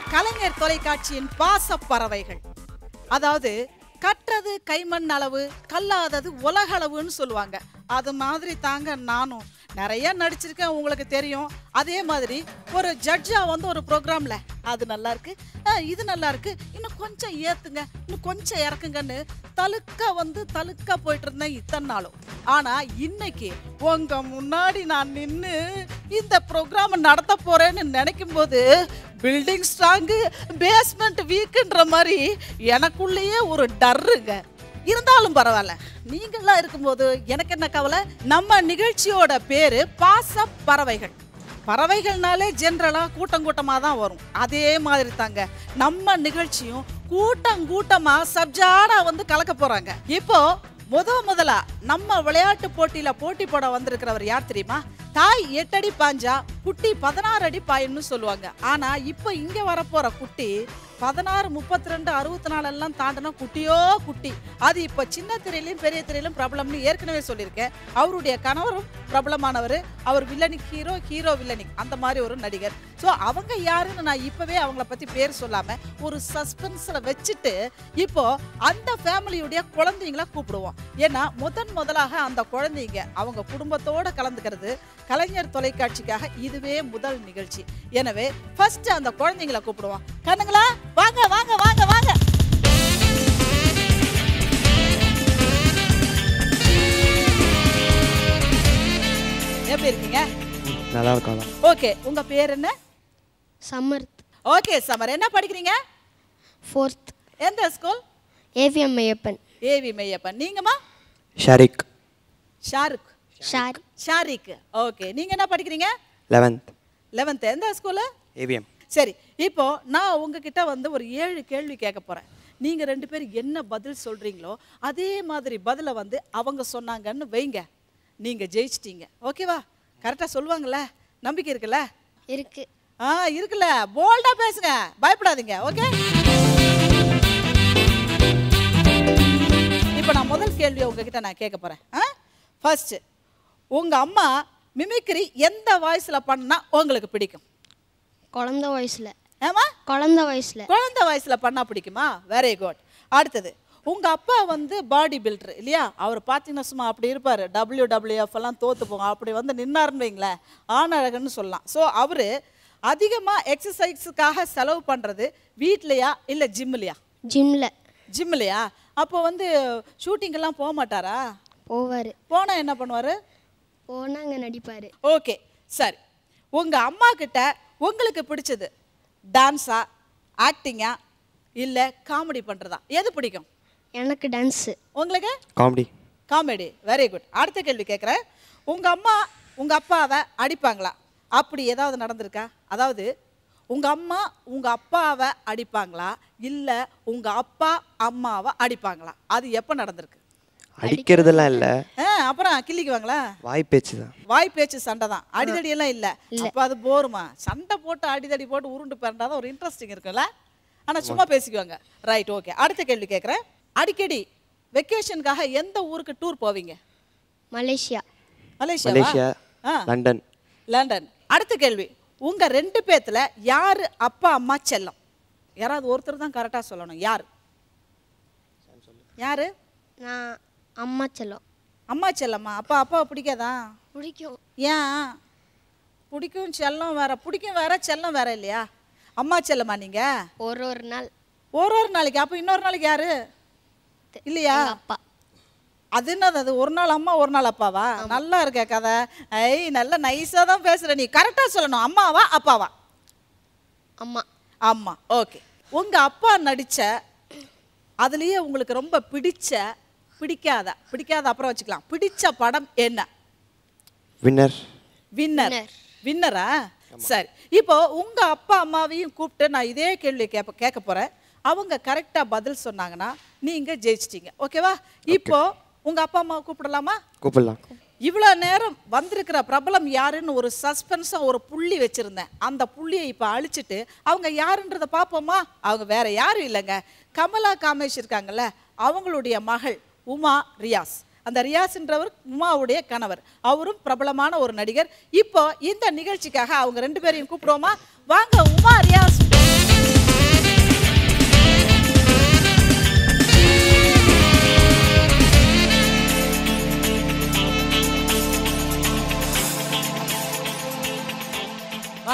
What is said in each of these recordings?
கலைஞர் தொலைக்காட்சியின் பாச பறவைகள் அதாவது கற்றது கைமண் அளவு கல்லாதது உலகளவுன்னு சொல்லுவாங்க அது மாதிரி தாங்க நானும் நிறைய நடிச்சிருக்கேன் உங்களுக்கு தெரியும் அதே மாதிரி ஒரு ஜட்ஜா வந்து ஒரு ப்ரோக்ராம்ல அது நல்லா இருக்கு அஹ், இது நல்லா இருக்கு இன்னும் கொஞ்சம் ஏத்துங்க இன்னும் கொஞ்சம் இறக்குங்கன்னு தலுக்க வந்து தலுக்க போயிட்டு இருந்தேன் இத்தனை நாளும் ஆனா இன்னைக்கு உங்க முன்னாடி நான் நின்னு இந்த ப்ரோக்ராம் நடத்த போறேன்னு நினைக்கும் போது பில்டிங் ஸ்ட்ராங்கு பேஸ்மெண்ட் வீக்குன்ற மாதிரி எனக்குள்ளேயே ஒரு டர்ருங்க இருந்தாலும் பரவாயில்ல நீங்களாம் இருக்கும்போது எனக்கு என்ன கவலை நம்ம நிகழ்ச்சியோட பேரு பாச பறவைகள் பறவைகள்னாலே ஜென்ரலா கூட்டம் கூட்டமா தான் வரும் அதே மாதிரி தாங்க நம்ம நிகழ்ச்சியும் கூட்டம் கூட்டமா சப்ஜாடா வந்து கலக்க போறாங்க இப்போ முத முதலா நம்ம விளையாட்டு போட்டியில போட்டி போட வந்திருக்கிறவர் யார் தெரியுமா தாய் எட்டடி பாஞ்சா குட்டி பதினாறு அடி பாயுன்னு சொல்லுவாங்க ஆனா இப்போ இங்க வரப்போற குட்டி பதினாறு முப்பத்தி ரெண்டு அறுபத்தி நாலு எல்லாம் தாண்டினா குட்டியோ குட்டி அது இப்போ சின்ன திரையிலும் பெரிய திரையிலும் பிரபலம்னு ஏற்கனவே சொல்லியிருக்கேன் அவருடைய கணவரும் பிரபலமானவர் அவர் வில்லனிக் ஹீரோ ஹீரோ வில்லனிக் அந்த மாதிரி ஒரு நடிகர் ஸோ அவங்க யாருன்னு நான் இப்பவே அவங்கள பத்தி பேர் சொல்லாம ஒரு சஸ்பென்ஸில் வச்சுட்டு இப்போ அந்த ஃபேமிலியுடைய குழந்தைங்கள கூப்பிடுவோம் ஏன்னா முதன் முதலாக அந்த குழந்தைங்க அவங்க குடும்பத்தோட கலந்துக்கிறது கலைஞர் தொலைக்காட்சிக்காக இதுவே முதல் நிகழ்ச்சி எனவே ஃபர்ஸ்ட் அந்த குழந்தைங்கள கூப்பிடுவோம் கண்ணுங்களா வாங்க வாங்க வாங்க வாங்க எப்படி இருக்கீங்க நல்லா இருக்காங்க ஓகே உங்க பேர் என்ன சமர்த் ஓகே சமர் என்ன படிக்கிறீங்க ஃபோர்த் எந்த school AVM Maiyappan AV Meiyappan நீங்கம்மா ஷரிக் ஷாருக் ஷார் ஷாரிக் ஓகே நீங்க என்ன படிக்கிறீங்க லெவன்த் லெவன்த் எந்த ஸ்கூலு ஏவிஎம் சரி இப்போ நான் உங்ககிட்ட வந்து ஒரு ஏழு கேள்வி கேட்க போறேன் நீங்க ரெண்டு பேரும் என்ன பதில் சொல்றீங்களோ அதே மாதிரி பதிலை வந்து அவங்க சொன்னாங்கன்னு வைங்க நீங்க ஜெயிச்சிட்டீங்க ஓகேவா கரெக்டா சொல்லுவாங்கல்ல நம்பிக்கை இருக்குல்ல இருக்கு ஆ இருக்குல்ல போல்டா பேசுங்க பயப்படாதீங்க ஓகே இப்போ நான் முதல் கேள்வி உங்ககிட்ட நான் கேட்க போறேன் ஆ ஃபர்ஸ்ட் உங்க அம்மா மிமிக்ரி எந்த வாய்ஸ்ல பண்ணா உங்களுக்கு பிடிக்கும் குழந்த வயசுல ஏமா குழந்த வயசுல குழந்தை வயசுல பண்ணா பிடிக்குமா வெரி குட் அடுத்தது உங்க அப்பா வந்து பாடி பில்டர் இல்லையா அவர் பார்த்தீங்கன்னா சும்மா அப்படி இருப்பாரு டபிள்யூ டபிள்யூஎஃப் எல்லாம் தோத்து போங்க அப்படி வந்து நின்னாருன்னு வைங்களேன் ஆணழகன்னு சொல்லலாம் ஸோ அவரு அதிகமா எக்ஸசைஸுக்காக செலவு பண்றது வீட்லயா இல்ல ஜிம்லையா ஜிம்ல ஜிம்லையா அப்போ வந்து ஷூட்டிங் எல்லாம் போக மாட்டாரா போவார் போனா என்ன பண்ணுவாரு போனா அங்கே நடிப்பார் ஓகே சரி உங்க அம்மா கிட்ட உங்களுக்கு பிடிச்சது டான்ஸா ஆக்டிங்கா இல்ல காமெடி பண்றதா எது பிடிக்கும் எனக்கு டான்ஸு உங்களுக்கு காமெடி காமெடி வெரி குட் அடுத்த கேள்வி கேட்குறேன் உங்க அம்மா உங்க அப்பாவை அடிப்பாங்களா அப்படி ஏதாவது நடந்திருக்கா அதாவது உங்க அம்மா உங்க அப்பாவை அடிப்பாங்களா இல்ல உங்க அப்பா அம்மாவை அடிப்பாங்களா அது எப்போ நடந்திருக்கு அடிக்கிறதெல்லாம் இல்லை ஆ, அப்புறம் கிள்ளிக்குவாங்களா வாய் பேச்சு தான் வாய் பேச்சு சண்டை தான் அடிதடி எல்லாம் இல்ல அப்ப அது போருமா சண்டை போட்டு அடிதடி போட்டு உருண்டு பிறண்டாதான் ஒரு இன்ட்ரெஸ்டிங் இருக்குல்ல ஆனா சும்மா பேசிக்குவாங்க ரைட் ஓகே அடுத்த கேள்வி கேட்குறேன் அடிக்கடி வெக்கேஷனுக்காக எந்த ஊருக்கு டூர் போவீங்க மலேசியா மலேசியா மலேசியா ஆ லண்டன் லண்டன் அடுத்த கேள்வி உங்க ரெண்டு பேத்துல யாரு அப்பா அம்மா செல்லம் யாராவது ஒருத்தர் தான் கரெக்டா சொல்லணும் யாரு யாரு நான் அம்மா செல்லம் அம்மா செல்லம்மா அப்பா அப்பாவை பிடிக்காதா பிடிக்கும் ஏன் பிடிக்கும் செல்லம் வேற பிடிக்கும் வேற செல்லம் வேற இல்லையா அம்மா செல்லம்மா நீங்க ஒரு ஒரு நாள் ஒரு ஒரு நாளைக்கு அப்போ இன்னொரு நாளைக்கு யாரு இல்லையா எங்க அப்பா அது என்னது அது ஒரு நாள் அம்மா ஒரு நாள் அப்பாவா நல்லா இருக்க கதை ஐ நல்லா நைஸாக தான் பேசுற நீ கரெக்டாக சொல்லணும் அம்மாவா அப்பாவா அம்மா அம்மா ஓகே உங்க அப்பா நடிச்ச அதுலயே உங்களுக்கு ரொம்ப பிடிச்ச பிடிக்காத பிடிக்காத அப்புறம் வச்சுக்கலாம் பிடிச்ச படம் என்ன வின்னர் வின்னர் Winner. வின்னரா சரி இப்போ உங்க அப்பா அம்மாவையும் கூப்பிட்டு நான் இதே கேள்வி கேட்ப கேட்க போறேன் அவங்க கரெக்டா பதில் சொன்னாங்கன்னா நீங்க ஜெயிச்சிட்டீங்க ஓகேவா இப்போ உங்க அப்பா அம்மாவை கூப்பிடலாமா கூப்பிடலாம் இவ்வளோ நேரம் வந்திருக்கிற பிரபலம் யாருன்னு ஒரு சஸ்பென்ஸாக ஒரு புள்ளி வச்சுருந்தேன் அந்த புள்ளியை இப்போ அழிச்சிட்டு அவங்க யாருன்றதை பார்ப்போமா அவங்க வேற யாரும் இல்லைங்க கமலா காமேஷ் இருக்காங்கல்ல அவங்களுடைய மகள் உமா ரியாஸ் அந்த ரியாஸ்ன்றவர் உமாவுடைய கணவர் அவரும் பிரபலமான ஒரு நடிகர் இப்போ இந்த நிகழ்ச்சிக்காக அவங்க ரெண்டு பேரையும் கூப்பிடுவோமா வாங்க உமா ரியாஸ்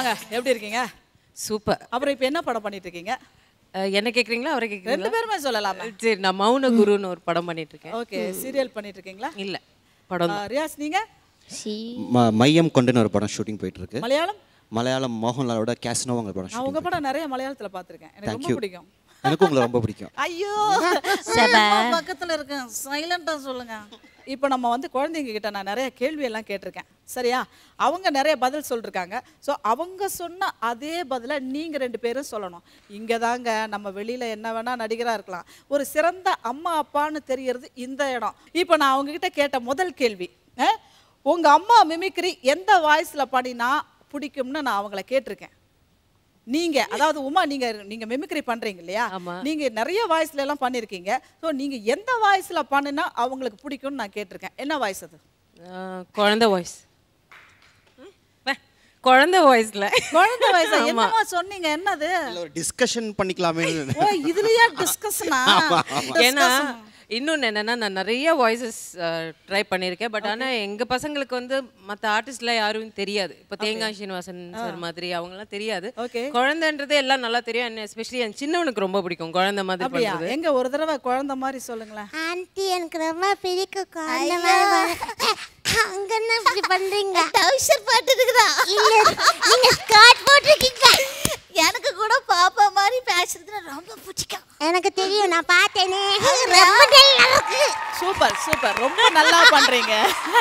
வாங்க எப்படி இருக்கீங்க சூப்பர் அப்புறம் இப்போ என்ன படம் பண்ணிட்டு இருக்கீங்க அஹ், என்ன கேக்குறீங்களா அவரை ரெண்டு கேக்குறீங்களா பேருமே சொல்லலாமா சரி நான் மௌன குருன்னு ஒரு படம் பண்ணிட்டு இருக்கேன் ஓகே சீரியல் பண்ணிட்டு இருக்கீங்களா இல்ல படம் ஆ, ரியாஸ் நீங்க சி ம மையம் கொண்டுன்னு ஒரு படம் ஷூட்டிங் போயிட்டு இருக்கு மலையாளம் மலையாளம் மோகன்லாலோட கேஸ்னோவங்க படம் நான் ஷூட்டிங் உங்க படம் நிறைய மலையாளத்துல பார்த்திருக்கேன் எனக்கு ரொம்ப தேங்க்யூ பிடிக்கும் எனக்கு உங்களை ரொம்ப பிடிக்கும் ஐயோ அம்மா பக்கத்துல இருக்கேன் சைலண்டா சொல்லுங்க இப்போ நம்ம வந்து குழந்தைங்க கிட்ட நான் நிறைய கேள்வி எல்லாம் கேட்டிருக்கேன் சரியா அவங்க நிறைய பதில் சொல்லிருக்காங்க ஸோ அவங்க சொன்ன அதே பதிலை நீங்க ரெண்டு பேரும் சொல்லணும் இங்க தாங்க நம்ம வெளியில என்ன வேணா நடிகரா இருக்கலாம் ஒரு சிறந்த அம்மா அப்பான்னு தெரியறது இந்த இடம் இப்போ நான் அவங்க கிட்ட கேட்ட முதல் கேள்வி அஹ், உங்க அம்மா மிமிக்ரி எந்த வாய்ஸ்ல பாடினா பிடிக்கும்னு நான் அவங்கள கேட்டிருக்கேன் நீங்க அதாவது உமா நீங்க நீங்க மிமிக்ரி பண்றீங்க இல்லையா ஆமா. நீங்க நிறைய வாய்ஸ்ல எல்லாம் பண்ணிருக்கீங்க ஸோ நீங்க எந்த வாய்ஸ்ல பண்ணுனா அவங்களுக்கு பிடிக்கும்னு நான் கேட்டிருக்கேன் என்ன வாய்ஸ் அது அஹ், குழந்தை வாய்ஸ் குழந்தை வாய்ஸ்ல குழந்தை வாய்ஸ் என்னமா சொன்னீங்க என்னது இல்ல ஒரு டிஸ்கஷன் பண்ணிக்கலாமே ஓ இதுலயா டிஸ்கஷனா ஏன்னா இன்னொன்று என்னன்னா நான் நிறைய வாய்ஸஸ் ட்ரை பண்ணியிருக்கேன் பட் ஆனா எங்க பசங்களுக்கு வந்து மற்ற ஆர்டிஸ்ட்லாம் யாரும் தெரியாது இப்போ தேங்காய் சீனிவாசன் சார் மாதிரி அவங்கலாம் தெரியாது Okay. குழந்தைன்றது எல்லாம் நல்லா தெரியும் அண்ட் எஸ்பெஷலி என் சின்னவனுக்கு ரொம்ப பிடிக்கும் குழந்தை மாதிரி அப்படியா பண்றது எங்க ஒரு தடவை குழந்தை மாதிரி சொல்லுங்களேன் ஆன்ட்டி எனக்கு ரொம்ப பிடிக்கும் குழந்தை மாதிரி அங்க என்ன இப்படி பண்றீங்க டவுசர் போட்டுருக்குதா இல்ல நீங்க ஸ்கர்ட் போட்டிருக்கீங்க எனக்கு கூட பாப்பா மாதிரி பேசுறது ரொம்ப பிடிக்கும் எனக்கு தெரியும் நான் பார்த்தேனே ரொம்ப நல்லா இருக்கு சூப்பர் சூப்பர் ரொம்ப நல்லா பண்றீங்க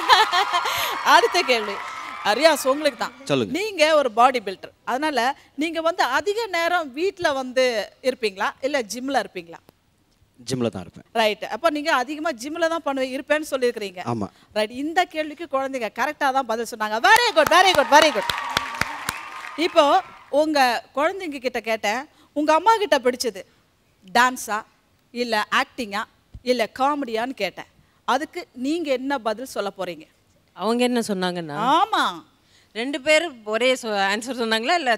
அடுத்த கேள்வி அரியாஸ் உங்களுக்கு தான் சொல்லுங்க. நீங்க ஒரு பாடி பில்டர் அதனால நீங்க வந்து அதிக நேரம் வீட்ல வந்து இருப்பீங்களா இல்ல ஜிம்ல இருப்பீங்களா ஜிம்ல தான் இருப்பேன் ரைட் அப்போ நீங்க அதிகமா ஜிம்ல தான் பண்ணுவீங்க இருப்பேன்னு சொல்லியிருக்கிறீங்க ஆமா ரைட் இந்த கேள்விக்கு குழந்தைங்க கரெக்டாக தான் பதில் சொன்னாங்க very good very good very good இப்போ உங்க குழந்தைங்க கிட்ட கேட்டேன் உங்க அம்மா கிட்ட பிடிச்சது டான்ஸா இல்ல ஆக்டிங்கா இல்ல காமெடியான்னு கேட்டேன் அதுக்கு நீங்க என்ன பதில் சொல்ல போறீங்க அவங்க என்ன சொன்னாங்கன்னா ஆமா ரெண்டு பேரும் ஒரே ஆன்சர் சொன்னாங்களா இல்ல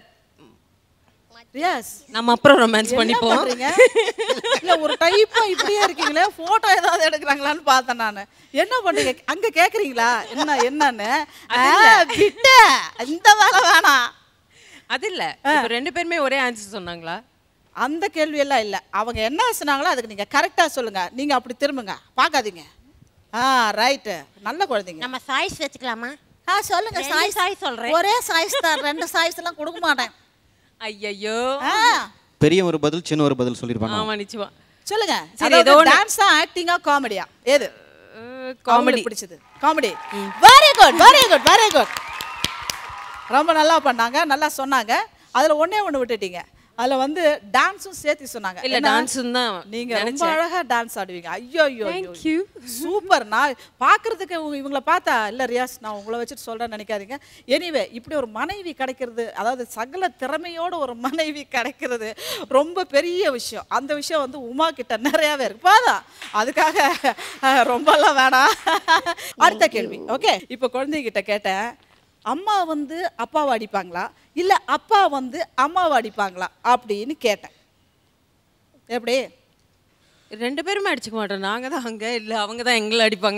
எஸ் நம்ம அப்புறம் ரொமான்ஸ் பண்ணிப்போம் பண்றீங்க இல்ல ஒரு டைப்பா இப்படியே இருக்கீங்களே போட்டோ ஏதாவது எடுக்கிறாங்களான்னு பார்த்தேன் நான் என்ன பண்றீங்க அங்க கேக்குறீங்களா என்ன என்னன்னு ஆ, விட்ட இந்த வேலை வேணாம் அது இல்ல இப்போ ரெண்டு பேருமே ஒரே ஆன்சர் சொன்னாங்களா அந்த கேள்வி எல்லாம் இல்ல அவங்க என்ன சொன்னாங்களோ அதுக்கு நீங்க கரெக்டா சொல்லுங்க நீங்க அப்படி திரும்புங்க பார்க்காதீங்க ஆ ரைட்டு நல்ல குழந்தைங்க நம்ம சாய்ஸ் வச்சுக்கலாமா ஆ சொல்லுங்க ரெண்டு சாய்ஸ் size சொல்றேன். ஒரே சாய்ஸ் தான் ரெண்டு சாய்ஸ் எல்லாம் கொடுக்க மாட்டேன் ஐயோ ஆ பெரிய ஒரு பதில் சின்ன ஒரு பதில் சொல்லியிருப்பாங்க ஆமா நிச்சயமா சொல்லுங்க சரி, சரி ஏதோ ஏதோ ஒண்ணு. டான்ஸா ஆக்டிங்கா காமெடியா எது காமெடி காமெடி பிடிச்சது comedy very good very good very good ரொம்ப நல்லா பண்ணாங்க நல்லா சொன்னாங்க அதுல ஒண்ணே ஒண்ணு விட்டுட்டீங்க அதுல வந்து டான்ஸும் சேர்த்து சொன்னாங்க இல்ல என்ன? டான்ஸும் தான் நீங்க ரொம்ப அழகா டான்ஸ் ஆடுவீங்க ஐயோ ஐயோ Thank you. சூப்பர் நான் பாக்குறதுக்கு உங்க- இவங்கள பார்த்தா இல்ல ரியாஸ் நான் உங்களை வச்சுட்டு சொல்றேன்னு நினைக்காதீங்க எனிவே இப்படி ஒரு மனைவி கிடைக்கிறது அதாவது சகல திறமையோட ஒரு மனைவி கிடைக்கிறது ரொம்ப பெரிய விஷயம் அந்த விஷயம் வந்து உமா கிட்ட நிறையவே இருக்கு பாதா அதுக்காக அஹ், ரொம்பலாம் வேணாம் அடுத்த கேள்வி ஓகே இப்போ குழந்தைகிட்ட கேட்டேன் அம்மா வந்து அப்பாவை அடிப்பாங்களா இல்ல அப்பா வந்து அம்மாவை அடிப்பாங்களா அப்படின்னு கேட்டேன் எப்படி ரெண்டு பேருமே அடிச்சுக்க மாட்டோம் நாங்க தான் அங்க இல்ல அவங்க தான் எங்களை அடிப்பாங்க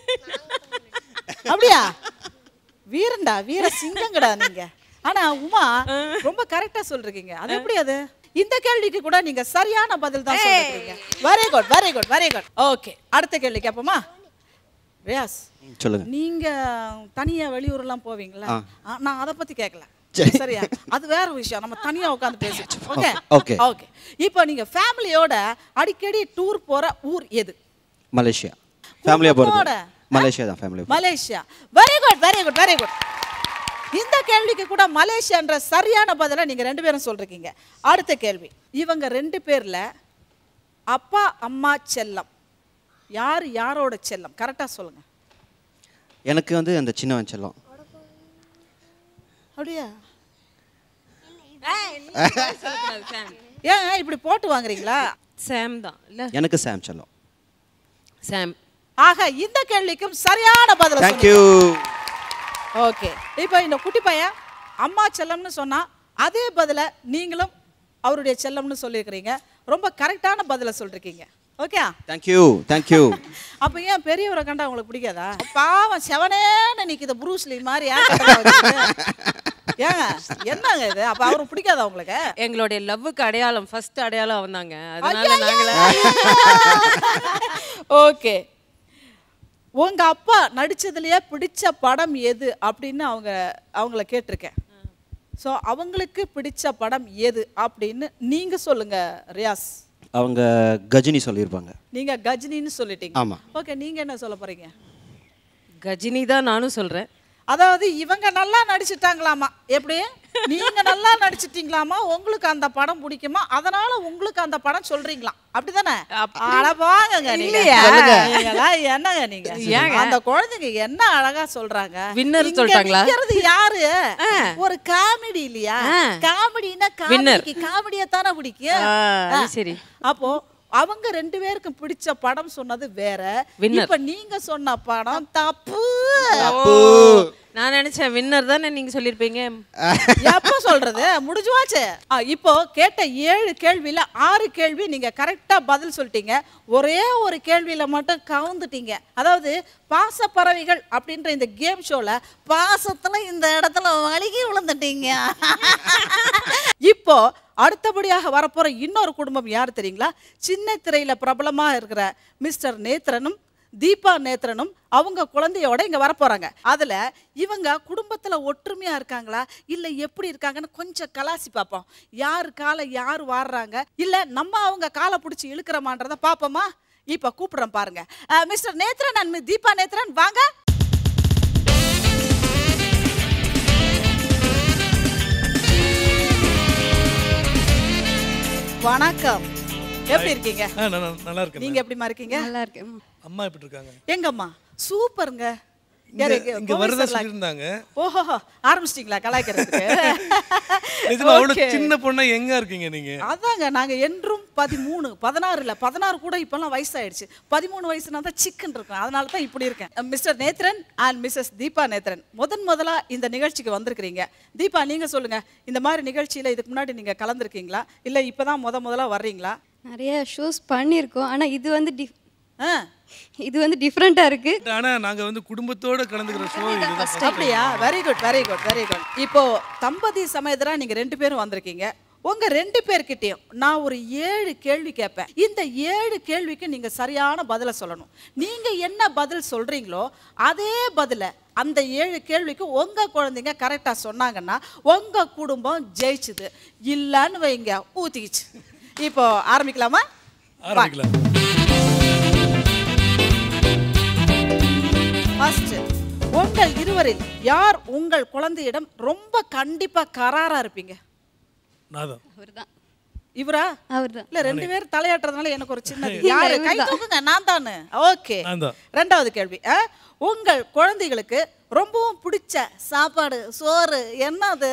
அப்படியா வீரன்டா வீர சிங்கங்கடா நீங்க ஆனா உமா ரொம்ப கரெக்டா சொல்றீங்க அது எப்படி அது இந்த கேள்விக்கு கூட நீங்க சரியான பதில் தான் சொல்றீங்க very good very good very good okay அடுத்த கேள்வி கேட்போமா ரியாஸ் சொல்லுங்க நீங்க தனியா வெளியூர்லாம் போவீங்களா ஆ. ஆ, நான் அதை பத்தி கேட்கல சரி. சரியா அது வேற விஷயம் நம்ம தனியா உட்காந்து பேசிட்டு ஓகே Okay. ஓகே இப்போ நீங்க ஃபேமிலியோட அடிக்கடி டூர் போற ஊர் எது மலேசியா ஃபேமிலியா குடும்பத்தோட? போறது மலேசியா தான் family Malaysia very good very good very good இந்த கேள்விக்கு கூட மலேசியான்ற சரியான பதிலை நீங்க ரெண்டு பேரும் சொல்றீங்க அடுத்த கேள்வி இவங்க ரெண்டு பேர்ல அப்பா அம்மா செல்லம் யார் யாரோட செல்லம் கரெக்டா சொல்லுங்க எனக்கு வந்து அந்த சின்னவன் செல்லம் அப்படியா சாம் ஏன் இப்படி போட்டு வாங்குறீங்களா சாம் தான் இல்ல எனக்கு சாம் செல்லம் சாம் ஆக இந்த கேள்விக்கும் சரியான பதில் தேங்க்யூ ஓகே இப்போ இந்த குட்டி பையன் அம்மா செல்லம்னு சொன்னா அதே பதில நீங்களும் அவருடைய செல்லம்னு சொல்லியிருக்கிறீங்க ரொம்ப கரெக்டான பதில சொல்லிருக்கீங்க ஓகே தேங்க்யூ தேங்க்யூ அப்போ ஏன் பெரியவரை கண்டா உங்களுக்கு பிடிக்காதா பாவம் செவனேன்னு நிக்குது ப்ரூஸ்லி மாதிரி ஏன் கட்டளை வச்சுக்கிட்டு? ஏங்க என்னங்க இது அப்ப அவருக்கு பிடிக்காதா உங்களுக்கு எங்களுடைய லவ்வுக்கு அடையாளம் ஃபர்ஸ்ட் அடையாளம் அவன் அதனால நாங்கள ஓகே உங்க அப்பா நடிச்சதுலயே பிடிச்ச படம் எது அப்படின்னு அவங்க அவங்கள கேட்டிருக்கேன் ஸோ அவங்களுக்கு பிடிச்ச படம் எது அப்படின்னு நீங்க சொல்லுங்க ரியாஸ் அவங்க கஜினி சொல்லியிருப்பாங்க நீங்க கஜினின்னு சொல்லிட்டீங்க ஆமா. ஓகே நீங்க என்ன சொல்ல போறீங்க கஜினி தான் நானும் சொல்றேன் அதாவது இவங்க நல்லா நடிச்சிட்டாங்களாமா எப்படி நீங்க நல்லா நடிச்சிட்டீங்களாமா உங்களுக்கு அந்த படம் பிடிக்குமா அதனால உங்களுக்கு அந்த படம் சொல்றீங்களாம் அப்படிதானே அட போங்கங்க நீங்க நீங்களாம் என்னங்க நீங்க அந்த குழந்தைங்க என்ன அழகா சொல்றாங்க Winner இங்க சொல்லிட்டாங்களா? நிக்கிறது யாரு ஒரு காமெடி இல்லையா காமெடினா காமெடிக்கு காமெடியா தானே பிடிக்கும் ஆ, அது ஆ. சரி அப்போ அவங்க ரெண்டு பேருக்கும் பிடிச்ச படம் சொன்னது வேற Winner. இப்ப நீங்க சொன்ன படம் தப்பு நான் நினைச்சேன் வின்னர் தானே நீங்க சொல்லிருப்பீங்க எப்ப சொல்றது முடிஞ்சு போச்சு ஆ, இப்போ கேட்ட ஏழு கேள்வியில ஆறு கேள்வி நீங்க கரெக்டா பதில் சொல்லிட்டீங்க ஒரே ஒரு கேள்வியில மட்டும் கவுந்துட்டீங்க அதாவது பாசப்பறவைகள் அப்படின்ற இந்த கேம் ஷோல பாசத்துல இந்த இடத்துல வழுகி விழுந்துட்டீங்க இப்போ அடுத்தபடியாக வரப்போற இன்னொரு குடும்பம் யார் தெரியுங்களா சின்ன திரையில பிரபலமா இருக்கிற மிஸ்டர் நேத்ரனும் தீபா நேத்ரனும் அவங்க குழந்தையோட இங்க வரப்போறாங்க அதுல இவங்க குடும்பத்துல ஒற்றுமையா இருக்காங்களா இல்ல எப்படி இருக்காங்கன்னு கொஞ்சம் கலாசி பார்ப்போம் யார் காலை யார் வாடுறாங்க இல்ல நம்ம அவங்க காலை பிடிச்சி இழுக்கிறோமான்றத பார்ப்போமா இப்ப கூப்பிடுறோம் பாருங்க அஹ், மிஸ்டர் நேத்ரன் அண்ட் தீபா நேத்ரன் வாங்க வணக்கம் எப்படி இருக்கீங்க ஆ, நான் நான் நல்லா இருக்கேன் நீங்க எப்படிமா இருக்கீங்க நல்லா இருக்கேன் அம்மா எப்படி இருக்காங்க எங்கம்மா சூப்பருங்க இங்க- யாரு, இங்க கோவை வரதா sir ல- சொல்லியிருந்தாங்க ஓஹோ ஆரம்பிச்சிட்டீங்களா கலாய்க்கிறதுக்கு நிஜமா அவ்வளவு Okay. சின்ன பொண்ணா எங்க இருக்கீங்க நீங்க அதாங்க நாங்க என்றும் பதிமூணு பதினாறு இல்ல பதினாறு கூட இப்பெல்லாம் வயசாயிடுச்சு பதிமூணு வயசுனா தான் சிக்கன் இருக்கும் அதனால தான் இப்படி இருக்கேன் Mr Nethran and Mrs Deepa Nethran முதன் முதலா இந்த நிகழ்ச்சிக்கு வந்திருக்கிறீங்க தீபா நீங்க சொல்லுங்க இந்த மாதிரி நிகழ்ச்சியில இதுக்கு முன்னாடி நீங்க கலந்துருக்கீங்களா இல்ல இப்பதான் முத முதலா வர்றீங்களா நிறைய ஷோஸ் பண்ணியிருக்கோம் ஆனால் இது வந்து டிஃப் ஆ இது வந்து டிஃப்ரெண்ட்டாக இருக்குது ஆனா நாங்க வந்து குடும்பத்தோட கலந்துக்கிற ஷோ இதுதான் first time. அப்படியா very good very good very good இப்போ தம்பதி சமயத்துல நீங்க ரெண்டு பேரும் வந்திருக்கீங்க உங்க ரெண்டு பேர்கிட்டயும் நான் ஒரு ஏழு கேள்வி கேட்பேன் இந்த ஏழு கேள்விக்கு நீங்க சரியான பதில சொல்லணும் நீங்க என்ன பதில் சொல்றீங்களோ அதே பதில அந்த ஏழு கேள்விக்கு உங்க குழந்தைங்க கரெக்டா சொன்னாங்கன்னா உங்க குடும்பம் ஜெயிச்சுது இல்லன்னு வைங்க ஊத்திக்கிச்சு இப்போ ஆரம்பிக்கலாமா ஆரம்பிக்கலாம் ஃபர்ஸ்ட் உங்கள் இருவரில் யார் உங்கள் குழந்தையிடம் ரொம்ப கண்டிப்பா கராரா இருப்பீங்க நான் தான் அவர் தான் இவரா அவர் தான் இல்ல ரெண்டு பேரும் தலையாட்டுறதுனால எனக்கு ஒரு சின்ன யாரு கை தூக்குங்க நான் தானு ஓகே நான் தான். ரெண்டாவது கேள்வி ஆ? உங்கள் குழந்தைகளுக்கு ரொம்பவும் பிடிச்ச சாப்பாடு சோறு என்னது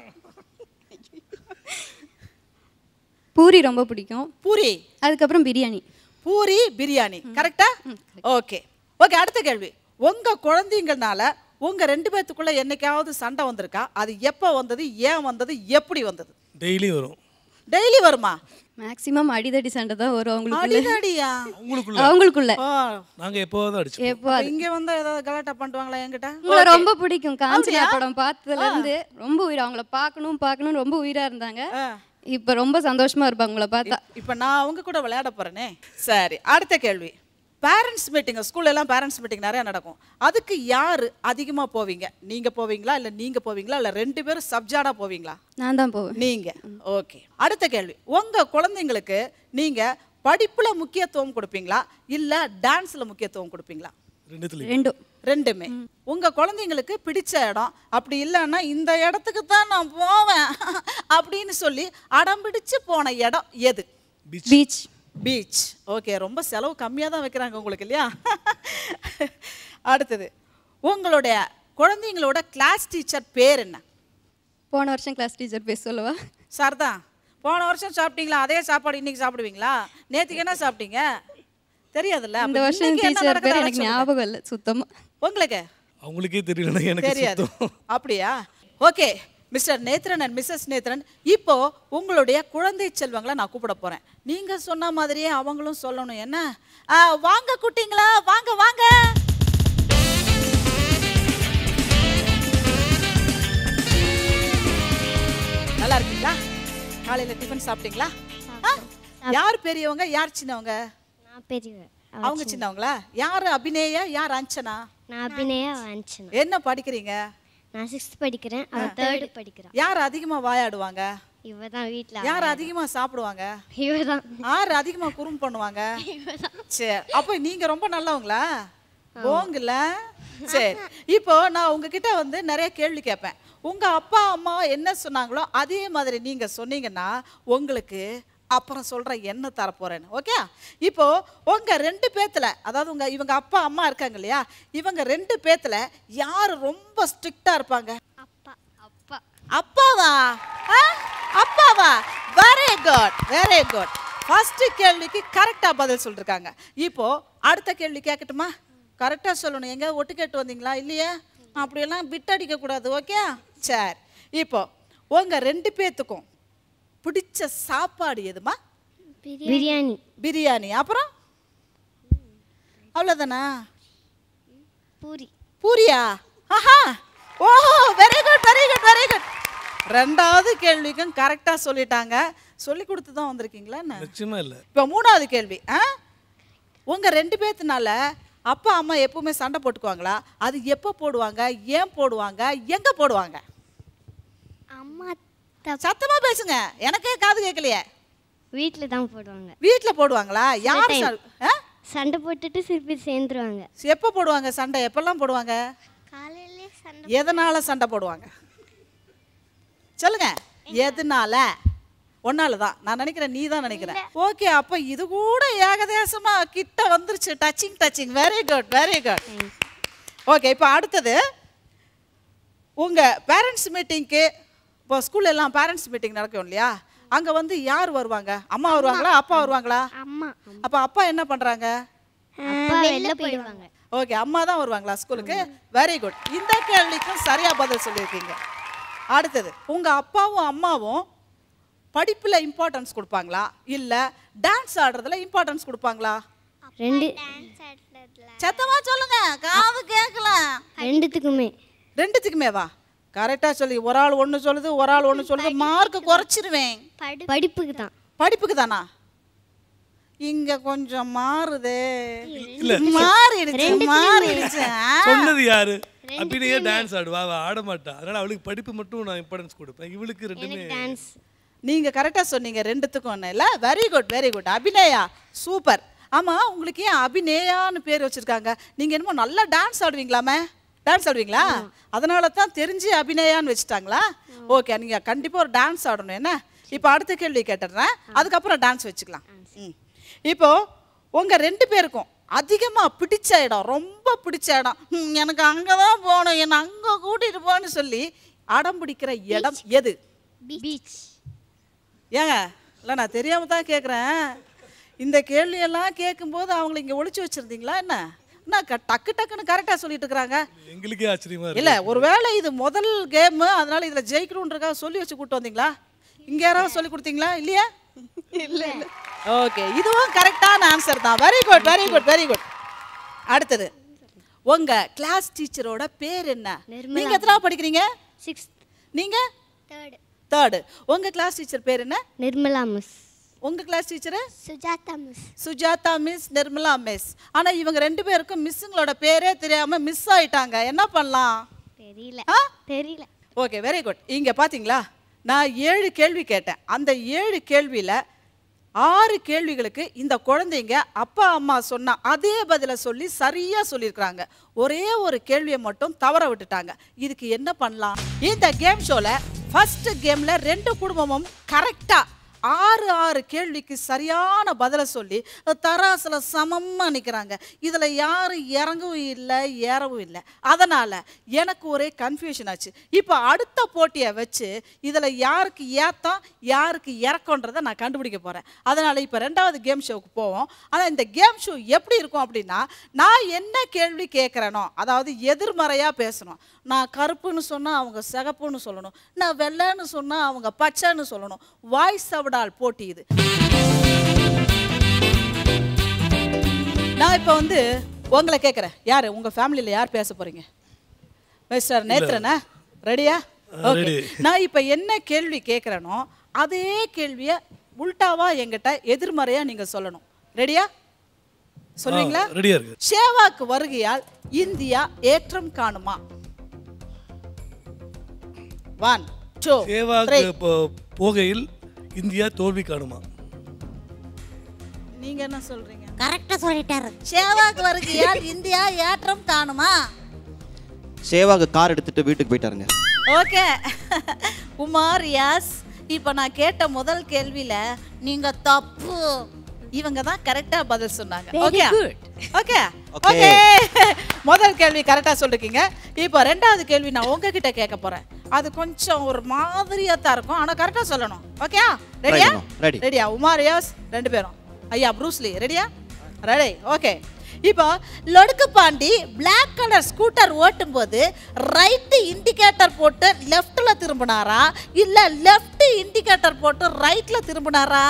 பூரி ரொம்ப பிடிக்கும் பூரி அதுக்கப்புறம் பிரியாணி பூரி பிரியாணி கரெக்டா ஓகே ஓகே அடுத்த கேள்வி உங்க குழந்தைங்கனால உங்க ரெண்டு பேத்துக்குள்ள என்னைக்காவது சண்டை வந்திருக்கா அது எப்போ வந்தது ஏன் வந்தது எப்படி வந்தது டெய்லி வரும் டெய்லி வருமா மேக்ஸிமம் அடிதடி சண்டை தான் வரும் அவங்களுக்குள்ள அடிதடியா உங்களுக்குள்ள அவங்களுக்குள்ள ஓ நாங்க எப்போவாவது அடிச்சோம் எப்போ அது இங்க வந்து ஏதாவது கலாட்டா பண்ணுவாங்களா என்கிட்ட உங்களை ரொம்ப பிடிக்கும் காஞ்சனா படம் பார்த்ததுல இருந்து ரொம்ப உயிர் அவங்கள பார்க்கணும் பார்க்கணும் ரொம்ப உயிரா இருந்தாங்க இப்போ ரொம்ப சந்தோஷமா இருப்பாங்க உங்களை பார்த்தா இப்போ நான் அவங்க கூட விளையாட போறேனே சரி அடுத்த கேள்வி பேரண்ட்ஸ் மீட்டிங் ஸ்கூல்ல எல்லாம் பேரண்ட்ஸ் மீட்டிங் நிறைய நடக்கும் அதுக்கு யாரு அதிகமா போவீங்க நீங்க போவீங்களா இல்ல நீங்க போவீங்களா இல்ல ரெண்டு பேரும் சப்ஜாடா போவீங்களா நான் தான் போவேன் நீங்க ஓகே அடுத்த கேள்வி உங்க குழந்தைங்களுக்கு நீங்க படிப்புல முக்கியத்துவம் கொடுப்பீங்களா இல்ல டான்ஸ்ல முக்கியத்துவம் கொடுப்பீங்களா ரெண்டுத்துலயும் ரெண்டும் ரெண்டுமே உங்க குழந்தைங்களுக்கு பிடிச்ச இடம் அப்படி இல்லைன்னா இந்த இடத்துக்கு தான் நான் போவேன் அப்படின்னு சொல்லி அடம் பிடிச்சு போன இடம் எது பீச் பீச் ஓகே ரொம்ப செலவு கம்மியாக தான் வைக்கிறாங்க உங்களுக்கு இல்லையா அடுத்தது உங்களுடைய குழந்தைங்களோட கிளாஸ் டீச்சர் பேர் என்ன போன வருஷம் கிளாஸ் டீச்சர் பேச சொல்லவா சார் தான் போன வருஷம் சாப்பிட்டீங்களா அதே சாப்பாடு இன்னைக்கு சாப்பிடுவீங்களா நேற்றுக்கு என்ன சாப்பிட்டீங்க தெரியாதுல்ல இந்த அப்ப வருஷம் இன்னைக்கு என்ன டீச்சர் பேர் நடக்குது அதை எனக்கு சொல்லுங்க. ஞாபகம் இல்லை சுத்தமா உங்களுக்கு அவங்களுக்கே தெரியலன்னா எனக்கு தெரியாது சுத்தம் அப்படியா okay Mr Nethran and Mrs Nethran இப்போ உங்களுடைய குழந்தை செல்வங்களை நான் கூப்பிட போறேன் நீங்க சொன்ன மாதிரியே அவங்களும் சொல்லணும் என்ன ஆ, வாங்க குட்டிங்களா வாங்க வாங்க நல்லா இருக்கீங்களா காலையில டிஃபன் சாப்பிட்டீங்களா ஆ? யார் பெரியவங்க யார் சின்னவங்க நான் பெரியவ அவங்க சின்னவங்களா யார் அபிநயா யார் அஞ்சனா நான் அபிநயா வாஞ்சினா என்ன படிக்கிறீங்க நான் சிக்ஸ்த் படிக்கிறேன் அவ தேர்டு படிக்கிறா யார் அதிகமா வாயாடுவாங்க இவ தான் வீட்டில் யார் அதிகமா சாப்பிடுவாங்க இவ தான் யார் அதிகமா குறும் பண்ணுவாங்க சரி அப்ப நீங்க ரொம்ப நல்லவங்களா போங்கல்ல சரி இப்போ நான் உங்ககிட்ட வந்து நிறைய கேள்வி கேட்பேன் உங்க அப்பா அம்மா என்ன சொன்னாங்களோ அதே மாதிரி நீங்க சொன்னீங்கன்னா உங்களுக்கு அப்புறம் சொல்றேன் என்ன தரப்போறேன்னு ஓகே இப்போ உங்க ரெண்டு பேத்துல அதாவது உங்க இவங்க அப்பா அம்மா இருக்காங்க இல்லையா இவங்க ரெண்டு பேத்துல யார் ரொம்ப ஸ்ட்ரிக்டா இருப்பாங்க அப்பா அப்பா அப்பாவா ஆ? அப்பாவா very good very good first கேள்விக்கு கரெக்டா பதில் சொல்லிருக்காங்க இப்போ அடுத்த கேள்வி கேட்கட்டுமா கரெக்டா சொல்லணும் எங்க ஒட்டு கேட்டு வந்தீங்களா இல்லையா அப்படியெல்லாம் பிட் அடிக்க கூடாது ஓகே சரி இப்போ உங்க ரெண்டு பேத்துக்கும் பிடிச்ச சாப்பாடு எதுமா பிரியாணி பிரியாணி அப்புறம் அவ்வளோதானா பூரி பூரியா ஆஹா ஓஹோ very good very good very good ரெண்டாவது கேள்விக்கும் கரெக்டாக சொல்லிட்டாங்க சொல்லி கொடுத்து தான் வந்திருக்கீங்களா என்ன நிச்சயமா இல்லை இப்போ மூணாவது கேள்வி ஆ உங்கள் ரெண்டு பேர்த்துனால அப்பா அம்மா எப்பவுமே சண்டை போட்டுக்குவாங்களா அது எப்போ போடுவாங்க ஏன் போடுவாங்க எங்கே போடுவாங்க அம்மா சத்தமாக பேசுங்க எனக்கே காது கேட்கலையே வீட்டில் தான் போடுவாங்க வீட்டில் போடுவாங்களா யார் time. ச- ஆ சண்டை போட்டுட்டு திருப்பி சேர்ந்துருவாங்க எப்போ போடுவாங்க சண்டை எப்பெல்லாம் போடுவாங்க காலையிலே சண்டை எதனால சண்டை போடுவாங்க சொல்லுங்க எதனால ஒன்னால தான் நான் நினைக்கிறேன் நீ தான் நினைக்கிறேன் ஓகே அப்ப இது கூட ஏகதேசமா கிட்ட வந்துருச்சு touching touching very good very good okay இப்போ அடுத்தது உங்க பேரண்ட்ஸ் மீட்டிங்க்கு இப்போ ஸ்கூல்ல எல்லாம் பேரண்ட்ஸ் மீட்டிங் நடக்கும் இல்லையா அங்க வந்து யார் வருவாங்க அம்மா வருவாங்களா அப்பா வருவாங்களா அம்மா அப்ப அப்பா என்ன பண்றாங்க அப்பா வெளில போயிடுவாங்க ஓகே அம்மா தான் வருவாங்களா ஸ்கூலுக்கு வெரி குட் இந்த கேள்விக்கும் சரியா பதில் சொல்லியிருக்கீங்க அடுத்தது உங்க அப்பாவும் அம்மாவும் படிப்புல இம்பார்ட்டன்ஸ் கொடுப்பாங்களா இல்ல டான்ஸ் ஆடுறதுல இம்பார்ட்டன்ஸ் கொடுப்பாங்களா ரெண்டு சத்தமா சொல்லுங்க காது கேட்கல ரெண்டுத்துக்குமே ரெண்டுத்துக்குமே வா கரெக்டா சொல்லி ஒரு ஆள் ஒன்று சொல்லுது ஒரு ஆள் ஒன்று சொல்லுது மார்க் குறைச்சிருவேன் படிப்புக்கு தான் படிப்புக்கு தானா இங்க கொஞ்சம் மாறுதே இல்ல. மாறிடுச்சு மாறிடுச்சு ஆ? சொன்னது யாரு அப்படியே டான்ஸ் ஆடுவா அவ ஆட மாட்டா அதனால அவளுக்கு படிப்பு மட்டும் நான் இம்பார்ட்டன்ஸ் கொடுப்பேன் இவளுக்கு ரெண்டுமே டான்ஸ் நீங்க கரெக்டா சொன்னீங்க ரெண்டுத்துக்கும் ஒண்ணு இல்ல very good very good Abhinaya super ஆமா உங்களுக்கு ஏன் அபிநயான்னு பேர் வச்சிருக்காங்க நீங்க என்னமோ நல்லா டான்ஸ் ஆடுவீங்களாமே டான்ஸ் ஆடுவீங்களா அதனால தான் தெரிஞ்சு அபிநயான்னு வச்சுட்டாங்களா ஓகே நீங்க கண்டிப்பா ஒரு டான்ஸ் ஆடணும் என்ன இப்போ அடுத்த கேள்வி கேட்டுடுறேன் அதுக்கப்புறம் டான்ஸ் வச்சுக்கலாம் ம். இப்போ உங்க ரெண்டு பேருக்கும் அதிகமா பிடிச்ச இடம் ரொம்ப பிடிச்ச இடம் ம், எனக்கு அங்கதான் போகணும் என்னை அங்க கூட்டிட்டு போன்னு சொல்லி அடம் பிடிக்கிற இடம் எது பீச் ஏங்க இல்லை நான் தெரியாம தான் கேட்குறேன் இந்த கேள்வியெல்லாம் கேட்கும்போது அவங்கள இங்கே ஒளிச்சு வச்சிருந்தீங்களா என்ன என்ன க- டக்கு டக்குன்னு கரெக்டாக சொல்லிட்டு இருக்கிறாங்க எங்களுக்கே ஆச்சரியமா இருக்கு இல்லை ஒருவேளை இது முதல் கேமு அதனால இதில் ஜெயிக்கணுன்றக்காக சொல்லி வச்சு கூட்டு வந்தீங்களா இங்கே யாராவது சொல்லி கொடுத்தீங்களா இல்லையா இல்லை இல்லை ஓகே இதுவும் கரெக்டான ஆன்சர் தான் very good very good very good அடுத்தது உங்க கிளாஸ் டீச்சரோட பேர் என்ன நீங்க எத்தனை படிக்கிறீங்க சிக்ஸ்த் நீங்க தேர்டு தேர்டு உங்க கிளாஸ் டீச்சர் பேர் என்ன நிர்மலா மிஸ் உங்க class teacher Sujatha miss Sujatha miss Nirmala miss ஆனா இவங்க ரெண்டு பேருக்கும் மிஸ்ஸுங்களோட பேரே தெரியாம மிஸ் ஆயிட்டாங்க என்ன பண்ணலாம் தெரியல ஆ? தெரியல ஓகே வெரி குட் இங்க பாத்தீங்களா நான் ஏழு கேள்வி கேட்டேன் அந்த ஏழு கேள்வியில ஆறு கேள்விகளுக்கு இந்த குழந்தைங்க அப்பா அம்மா சொன்ன அதே பதிலை சொல்லி சரியா சொல்லியிருக்கிறாங்க ஒரே ஒரு கேள்வியை மட்டும் தவற விட்டுட்டாங்க இதுக்கு என்ன பண்ணலாம் இந்த கேம் ஷோல ஃபர்ஸ்ட் கேம்ல ரெண்டு குடும்பமும் கரெக்டா ஆறு ஆறு கேள்விக்கு சரியான பதிலை சொல்லி தராசுல சமமா நிற்கிறாங்க இதில் யாரும் இறங்கவும் இல்லை ஏறவும் இல்லை அதனால் எனக்கு ஒரே கன்ஃபியூஷன் ஆச்சு இப்போ அடுத்த போட்டியை வச்சு இதில் யாருக்கு ஏத்தம் யாருக்கு இறக்கன்றதை நான் கண்டுபிடிக்க போகிறேன் அதனால் இப்போ ரெண்டாவது கேம் ஷோவுக்கு போவோம் ஆனால் இந்த கேம் ஷோ எப்படி இருக்கும் அப்படின்னா நான் என்ன கேள்வி கேட்குறேனோ அதாவது எதிர்மறையாக பேசணும் நான் கருப்புன்னு சொன்னால் அவங்க சிகப்புன்னு சொல்லணும் நான் வெள்ளைன்னு சொன்னால் அவங்க பச்சைன்னு சொல்லணும் வாய்ஸ் அவடால் போட்டி இது நான் இப்போ வந்து உங்களை கேட்குறேன் யார் உங்கள் ஃபேமிலியில் யார் பேச போகிறீங்க மிஸ்டர் நேத்ரனா ரெடியா ஓகே ready. நான் இப்ப என்ன கேள்வி கேட்குறேனோ அதே கேள்வியை உல்டாவா என்கிட்ட எதிர்மறையா நீங்க சொல்லணும் ரெடியா சொல்லுவீங்களா ரெடியா இருக்கு சேவாக்கு வருகையால் இந்தியா ஏற்றம் காணுமா ஒன் டூ சேவாக்கு போ- போகையில் இந்தியா தோல்வி காணுமா நீங்க என்ன சொல்றீங்க கரெக்டா சொல்லிட்டாரு சேவாக்கு வருகையால் இந்தியா ஏற்றம் காணுமா சேவாக கார் எடுத்துட்டு வீட்டுக்கு போயிட்டாருங்க ஓகே குமார் யாஸ் இப்போ நான் கேட்ட முதல் கேள்வியில நீங்க தப்பு இவங்க தான் கரெக்டா பதில் சொன்னாங்க Very okay good. Okay Okay. Okay முதல் கேள்வி கரெக்டா சொல்லிருக்கீங்க இப்போ ரெண்டாவது கேள்வி நான் உங்ககிட்ட கேட்க போறேன் அது கொஞ்சம் ஒரு மாதிரியா தான் இருக்கும் ஆனா கரெக்டா சொல்லணும் ஓகே ரெடியா பண்ணுவோம். Ready. ரெடியா உமார் யாஸ் ரெண்டு பேரும் ஐயா ப்ரூஸ்லி ரெடியா ரெடி ஓகே இப்போ Loduku Pandi Black colour scooter ஓட்டும்போது ரைட்டு இண்டிகேட்டர் போட்டு லெஃப்ட்ல திரும்பினாரா இல்ல லெஃப்ட் இண்டிகேட்டர் போட்டு ரைட்ல திரும்பினாரா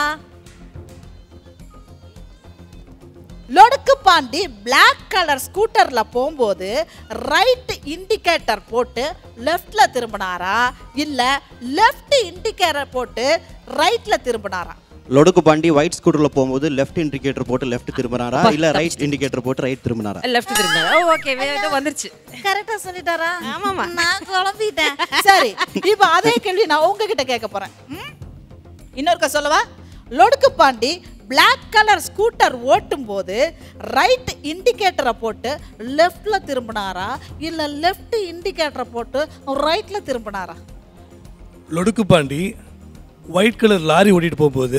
லொடுக்கு பாண்டி Black கலர் ஸ்கூட்டர்ல போகும்போது ரைட் இண்டிகேட்டர் போட்டு லெஃப்ட்ல திரும்பினாரா இல்ல லெஃப்ட் இண்டிகேட்டர் போட்டு ரைட்ல திரும்பினாரா லொடுக்கு பாண்டி ஒயிட் ஸ்கூட்டர்ல போகும்போது லெஃப்ட் இண்டிகேட்டர் போட்டு லெஃப்ட் திரும்பினாரா இல்ல ரைட் இண்டிகேட்டர் போட்டு ரைட் திரும்பினாரா லெஃப்ட் திரும்ப ஓ ஓகே வந்துருச்சு கரெக்டா சொல்லிட்டாரா ஆமாமா. நான் குழம்பிட்டேன் சரி இப்போ அதே கேள்வி நான் உங்ககிட்ட கேட்க போறேன் ம்? இன்னொருக்க சொல்லவா Loduku Pandi Black colour scooter ஓட்டும் போது ரைட் இண்டிகேட்டரை போட்டு லெஃப்ட்ல திரும்பினாரா இல்ல லெஃப்ட் இண்டிகேட்டரை போட்டு ரைட்ல திரும்பினாரா Loduku Pandi white colour lorry ஓட்டிட்டு போகும்போது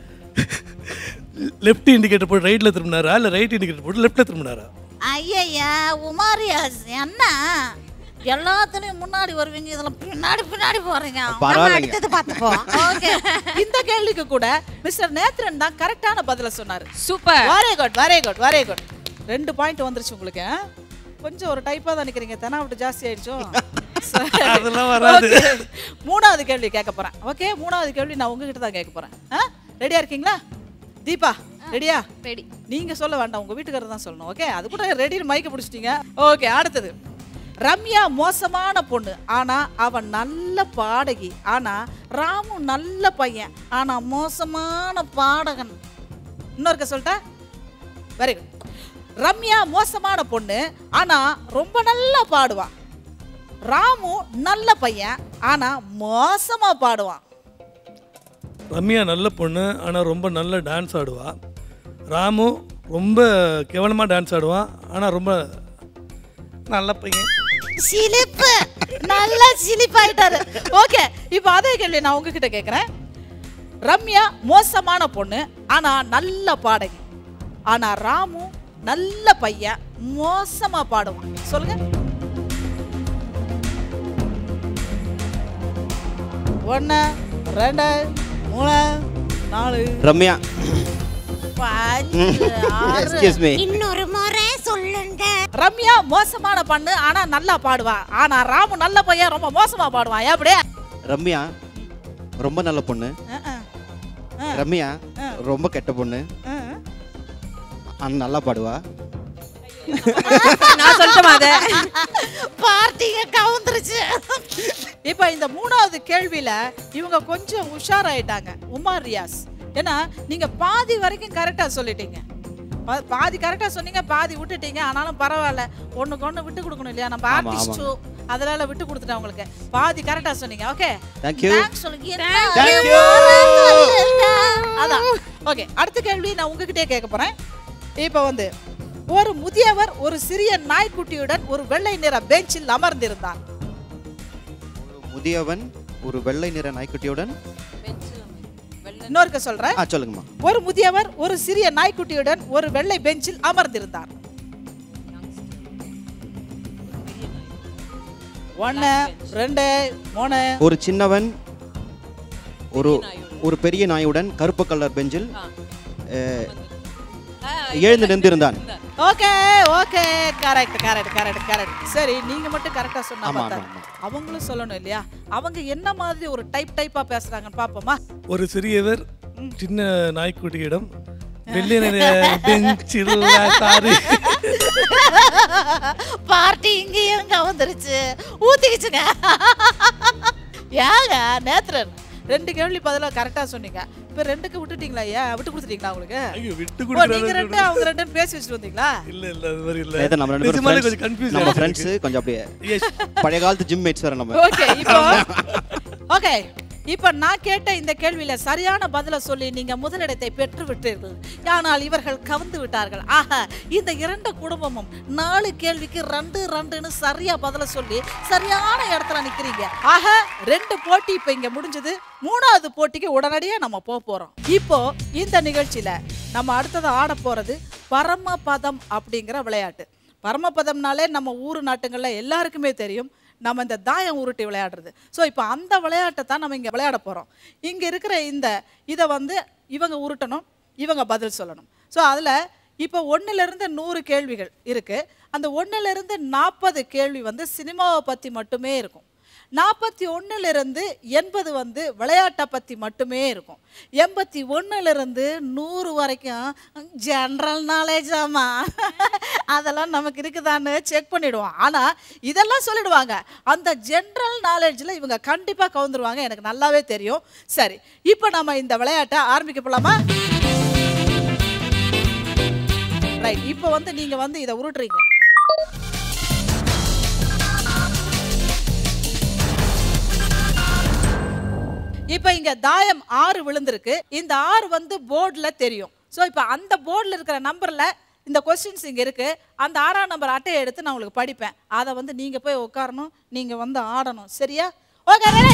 லெஃப்ட் இண்டிகேட்டர் போட்டு ரைட்ல திரும்பினாரா இல்ல ரைட் இண்டிகேட்டர் போட்டு லெஃப்ட்ல திரும்பினாரா ஐயா உமாரியாஸ் என்ன எல்லாத்துலயும் முன்னாடி வருவீங்க இதுல பின்னாடி பின்னாடி போறீங்க நம்ம பரவாயில்லைங்க. அடுத்தது பார்த்துப்போம் ஓகே இந்த கேள்விக்கு கூட மிஸ்டர் நேத்ரன் தான் கரெக்டான பதில சொன்னாரு super very good very good very good ரெண்டு பாயிண்ட் வந்துருச்சு உங்களுக்கு ஆ? கொஞ்சம் ஒரு டைப்பா தான் நிக்கிறீங்க தெனாவட்டு ஜாஸ்தி ஆயிடுச்சோ சரி. அதெல்லாம் வராது. Okay. மூணாவது கேள்வி கேட்க போறேன் ஓகே மூணாவது கேள்வி நான் உங்ககிட்ட தான் கேட்க போறேன் ரெடியா இருக்கீங்களா தீபா ரெடியா ரெடி நீங்க சொல்ல வேண்டாம் உங்க வீட்டுக்காரர் தான் சொல்லணும் ஓகே அது கூட ரெடின்னு மைக்க பிடிச்சிட்டீங்க ஓகே அடுத்தது ரம்யா மோசமான பொண்ணு ஆனா அவன் நல்ல பாடகி ஆனா ராமு நல்ல பையன் ஆனா மோசமான பாடகன் இன்னொருக்க சொல்லிட்டா வெரி குட் ரம்யா மோசமான பொண்ணு ஆனா ரொம்ப நல்லா பாடுவான் ராமு நல்ல பையன் ஆனா மோசமா பாடுவான் ரம்யா நல்ல பொண்ணு ஆனா ரொம்ப நல்ல டான்ஸ் ஆடுவா ராமு ரொம்ப கேவலமா டான்ஸ் ஆடுவான் ஆனா ரொம்ப நல்ல பையன் சிலிப்பு நல்லா சிலிப்பாயிட்டாரு ஓகே இப்போ அதே கேள்வி நான் உங்ககிட்ட கேட்குறேன் ரம்யா மோசமான பொண்ணு ஆனா நல்ல பாடகி ஆனா ராமு நல்ல பையன் மோசமா பாடுவான் சொல்லுங்க ஒன்று ரெண்டு மூணு நாலு ரம்யா அஞ்சு, ஆறு. எக்ஸ்கியூஸ் மீ இன்னொரு முறை சொல்லுங்க ரம்யா மோசமான பொண்ணு ஆனா நல்லா பாடுவா ஆனா ராமு நல்ல பையன் ரொம்ப மோசமா பாடுவான் எப்படி ரம்யா ரொம்ப நல்ல பொண்ணு ரம்யா ரொம்ப கெட்ட பொண்ணு ஆனா நல்லா பாடுவா நான் சொல்லட்டுமா அதை பார்ட்டிங்க கவுந்துருச்சு இப்போ இந்த மூணாவது கேள்வியில இவங்க கொஞ்சம் உஷாராயிட்டாங்க உமார் ரியாஸ் ஏன்னா நீங்க பாதி வரைக்கும் கரெக்டா சொல்லிட்டீங்க பா- பாதி கரெக்டா சொன்னீங்க பாதி விட்டுட்டீங்க ஆனாலும் பரவாயில்ல ஒண்ணுக்கு ஒண்ணு விட்டு கொடுக்கணும் இல்லையா நம்ம ஆமா, ஆர்டிஸ்ட் அதனால விட்டு கொடுத்துட்டேன் உங்களுக்கு பாதி கரெக்டா சொன்னீங்க ஓகே தேங்க்யூ Thanks சொல்லுங்க என்ன Thank you. அதான் ஓகே அடுத்த கேள்வி நான் உங்ககிட்டயே கேட்க போறேன் இப்போ வந்து ஒரு முதியவர் ஒரு சிறிய நாய்க்குட்டியுடன் ஒரு வெள்ளை நிற பெஞ்சில் அமர்ந்திருந்தார் முதியவன் ஒரு வெள்ளை நிற நாய்க்குட்டியுடன் இன்னொருக்க சொல்றேன் ஆ சொல்லுங்கம்மா ஒரு முதியவர் ஒரு சிறிய நாய்க்குட்டியுடன் ஒரு வெள்ளை பெஞ்சில் அமர்ந்திருந்தார் ஒன்னு ரெண்டு மூணு ஒரு சின்னவன் ஒரு ஒரு பெரிய நாயுடன் கருப்பு கலர் பெஞ்சில் அஹ், எழுந்து நின்றிருந்தான் okay okay correct correct correct correct சரி நீங்க மட்டும் கரெக்டா சொன்னா ஆமா, பார்த்தா ஆமா, அவங்களும் சொல்லணும் இல்லையா அவங்க என்ன மாதிரி ஒரு டைப் டைப்பா பேசுறாங்கன்னு பாப்போமா ஒரு சிறியவர் சின்ன நாய்க்குட்டியிடம் வெள்ளை நிறைய பெஞ்சில் சாரி பார்ட்டி இங்கேயும் கவுந்துருச்சு ஊத்திக்கிச்சுங்க ஏங்க நேத்ரன் ரெண்டு கேள்வி பதிலா கரெக்டா சொன்னீங்க இப்ப ரெண்டுக்கு விட்டுட்டீங்களா ஏன் விட்டு கொடுத்துட்டீங்களா உங்களுக்கு ஐயோ விட்டு ஓ, நீங்க கொடுக்குறாரு ரெண்டு அவங்க ரெண்டு பேசி வச்சுட்டு வந்தீங்களா இல்ல இல்ல அது மாதிரி இல்ல நேத்து நம்ம ரெண்டு நிஜமாலே பேரும் கொஞ்சம் கன்ஃபியூஸ் நம்ம ஃப்ரெண்ட்ஸ் கொஞ்சம் அப்படியே எஸ் பழைய காலத்து ஜிம் மேட்ஸ் வேற நம்ம ஓகே இப்போ ஓகே இப்போ நான் கேட்ட இந்த கேள்வியில சரியான பதில சொல்லி நீங்க முதலிடத்தை பெற்று விட்டீர்கள் ஆனால் இவர்கள் கவர்ந்து விட்டார்கள் ஆக இந்த இரண்டு குடும்பமும் நாலு கேள்விக்கு ரெண்டு ரெண்டுன்னு சரியா பதில சொல்லி சரியான இடத்துல நிக்கிறீங்க ஆக ரெண்டு போட்டி இப்போ இங்க முடிஞ்சது மூணாவது போட்டிக்கு உடனடியாக நம்ம போக போறோம் இப்போ இந்த நிகழ்ச்சியில நம்ம அடுத்தது ஆட போறது பரமபதம் அப்படிங்கிற விளையாட்டு பரமபதம்னாலே நம்ம ஊர் நாட்டுங்கள்ல எல்லாருக்குமே தெரியும் நம்ம இந்த தாயம் உருட்டி விளையாடுறது ஸோ இப்போ அந்த விளையாட்டை தான் நம்ம இங்கே விளையாட போகிறோம் இங்கே இருக்கிற இந்த இதை வந்து இவங்க உருட்டணும் இவங்க பதில் சொல்லணும் ஸோ அதில் இப்போ ஒன்றுலேருந்து நூறு கேள்விகள் இருக்குது அந்த ஒன்றுலேருந்து நாற்பது கேள்வி வந்து சினிமாவை பற்றி மட்டுமே இருக்கும் நாற்பத்தி ஒன்றுலேருந்து எண்பது வந்து விளையாட்டை பற்றி மட்டுமே இருக்கும் எண்பத்தி ஒன்றுலேருந்து நூறு வரைக்கும் ஜென்ரல் நாலேஜாமா அதெல்லாம் நமக்கு இருக்குதான்னு செக் பண்ணிடுவோம் ஆனால் இதெல்லாம் சொல்லிடுவாங்க அந்த ஜென்ரல் நாலேஜில் இவங்க கண்டிப்பாக கவுந்துருவாங்க எனக்கு நல்லாவே தெரியும் சரி இப்போ நம்ம இந்த விளையாட்டை ஆரம்பிக்க போலாமா ரைட் இப்போ வந்து நீங்கள் வந்து இதை உருட்டுறீங்க இப்போ இங்க தாயம் ஆறு விழுந்திருக்கு இந்த ஆறு வந்து போர்டில் தெரியும் ஸோ இப்போ அந்த போர்டில் இருக்கிற நம்பர்ல இந்த கொஸ்டின்ஸ் இங்க இருக்கு அந்த ஆறாம் நம்பர் அட்டையை எடுத்து நான் உங்களுக்கு படிப்பேன் அதை வந்து நீங்க போய் உட்காரணும் நீங்க வந்து ஆடணும் சரியா ஓகே ரெடி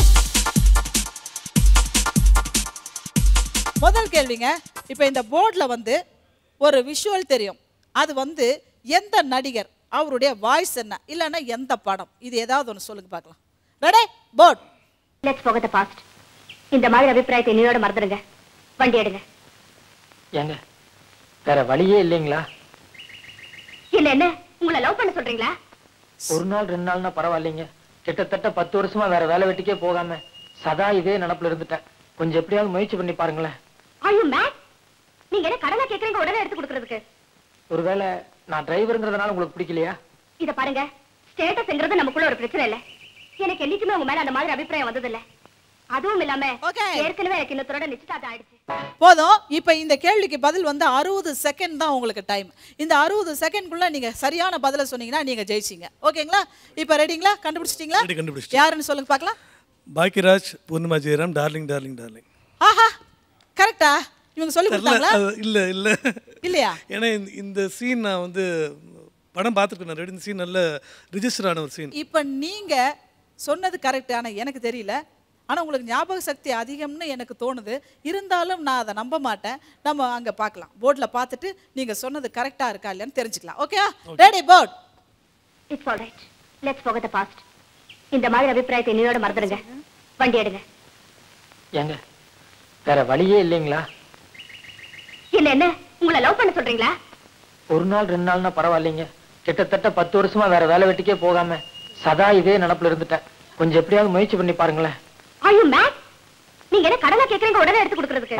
முதல் கேள்விங்க இப்போ இந்த போர்டில் வந்து ஒரு விஷுவல் தெரியும் அது வந்து எந்த நடிகர் அவருடைய வாய்ஸ் என்ன இல்லைன்னா எந்த படம் இது ஏதாவது ஒன்று சொல்லுங்க பார்க்கலாம் ரெடி போர்ட் லெட்ஸ் போக த பாஸ்ட் இந்த மாதிரி அபிப்பிராயத்தை என்னையோட மறந்துடுங்க வண்டி எடுங்க ஏங்க வேற வழியே இல்லைங்களா இல்ல என்ன உங்களை லவ் பண்ண சொல்றீங்களா ஒரு நாள் ரெண்டு நாள்னா பரவாயில்லைங்க கிட்டத்தட்ட பத்து வருஷமா வேற வேலை வெட்டிக்கே போகாம சதா இதே நினப்புல இருந்துட்டேன் கொஞ்சம் எப்படியாவது முயற்சி பண்ணி பாருங்களேன் ஐயோ மேட் நீங்க என்ன கடனை கேக்குறீங்க உடனே எடுத்து கொடுக்கறதுக்கு ஒருவேளை நான் டிரைவருங்கிறதுனால உங்களுக்கு பிடிக்கலையா இத பாருங்க ஸ்டேட்டஸ்ங்கிறது நமக்குள்ள ஒரு பிரச்சனை இல்ல எனக்கு என்னைக்குமே உங்க மேல அந்த மாதிரி அபிப்பிராயம் வந்தது இல்ல அதுவும் இல்லாம Okay. ஏற்கனவே எனக்கு இன்னத்தோட நிச்சயதார்த்தம் ஆயிடுச்சு போதும் இப்போ இந்த கேள்விக்கு பதில் வந்து அறுபது செகண்ட் தான் உங்களுக்கு டைம் இந்த அறுபது செகண்ட்குள்ள நீங்க சரியான பதிலை சொன்னீங்கன்னா நீங்க ஜெயிச்சீங்க ஓகேங்களா இப்போ ரெடிங்களா கண்டுபிடிச்சிட்டீங்களா Ready, கண்டுபிடிச்சிட்டேன். யாருன்னு சொல்லுங்க பார்க்கலாம் Bhagyaraj Poornima Jayaram darling darling darling ஆஹா கரெக்டா இவங்க சொல்லி தெரியல கொடுத்தாங்களா அது இல்ல இல்ல இல்லையா ஏன்னா இந்த- இந்த சீன் நான் வந்து படம் பார்த்துருக்கேன் ரெடி இந்த சீன் நல்ல ரிஜிஸ்டர் ஆன ஒரு சீன் இப்போ நீங்க சொன்னது கரெக்ட் ஆனா எனக்கு தெரியல ஆனா உங்களுக்கு ஞாபக சக்தி அதிகம்னு எனக்கு தோணுது இருந்தாலும் நான் அதை நம்ப மாட்டேன் நம்ம அங்க பார்க்கலாம் போர்டில் பார்த்துட்டு நீங்க சொன்னது கரெக்டா இருக்கா இல்லையான்னு தெரிஞ்சுக்கலாம் okay ready board it's all right let's போக த பாஸ்ட் இந்த மாதிரி அபிப்பிராயத்தை என்னையோட மறந்துடுங்க வண்டி எடுங்க ஏங்க வேற வழியே இல்லைங்களா இல்ல என்ன உங்களை லவ் பண்ண சொல்றீங்களா ஒரு நாள் ரெண்டு நாள்னா பரவாயில்லைங்க கிட்டத்தட்ட பத்து வருஷமா வேற வேலை வெட்டிக்கே போகாம சதா இதே நினப்புல இருந்துட்டேன் கொஞ்சம் எப்படியாவது முயற்சி பண்ணி பாருங்களேன் ஐயோ மேட் நீங்க என்ன கடனை கேக்குறீங்க உடனே எடுத்து கொடுக்கறதுக்கு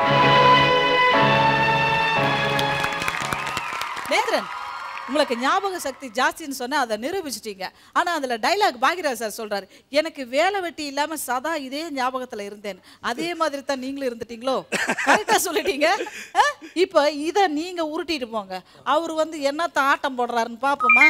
நேந்திரன் உங்களுக்கு ஞாபக சக்தி ஜாஸ்தின்னு சொன்னா அதை நிரூபிச்சிட்டீங்க ஆனா அதுல டைலாக் பாகிராஜ் சார் சொல்றாரு எனக்கு வேலை வெட்டி இல்லாம சதா இதே ஞாபகத்துல இருந்தேன் அதே மாதிரி தான் நீங்களும் இருந்துட்டீங்களோ கரெக்டா சொல்லிட்டீங்க ஆ? இப்போ இதை நீங்க உருட்டிட்டு போங்க அவர் வந்து என்னத்த ஆட்டம் போடுறாருன்னு பாப்போமா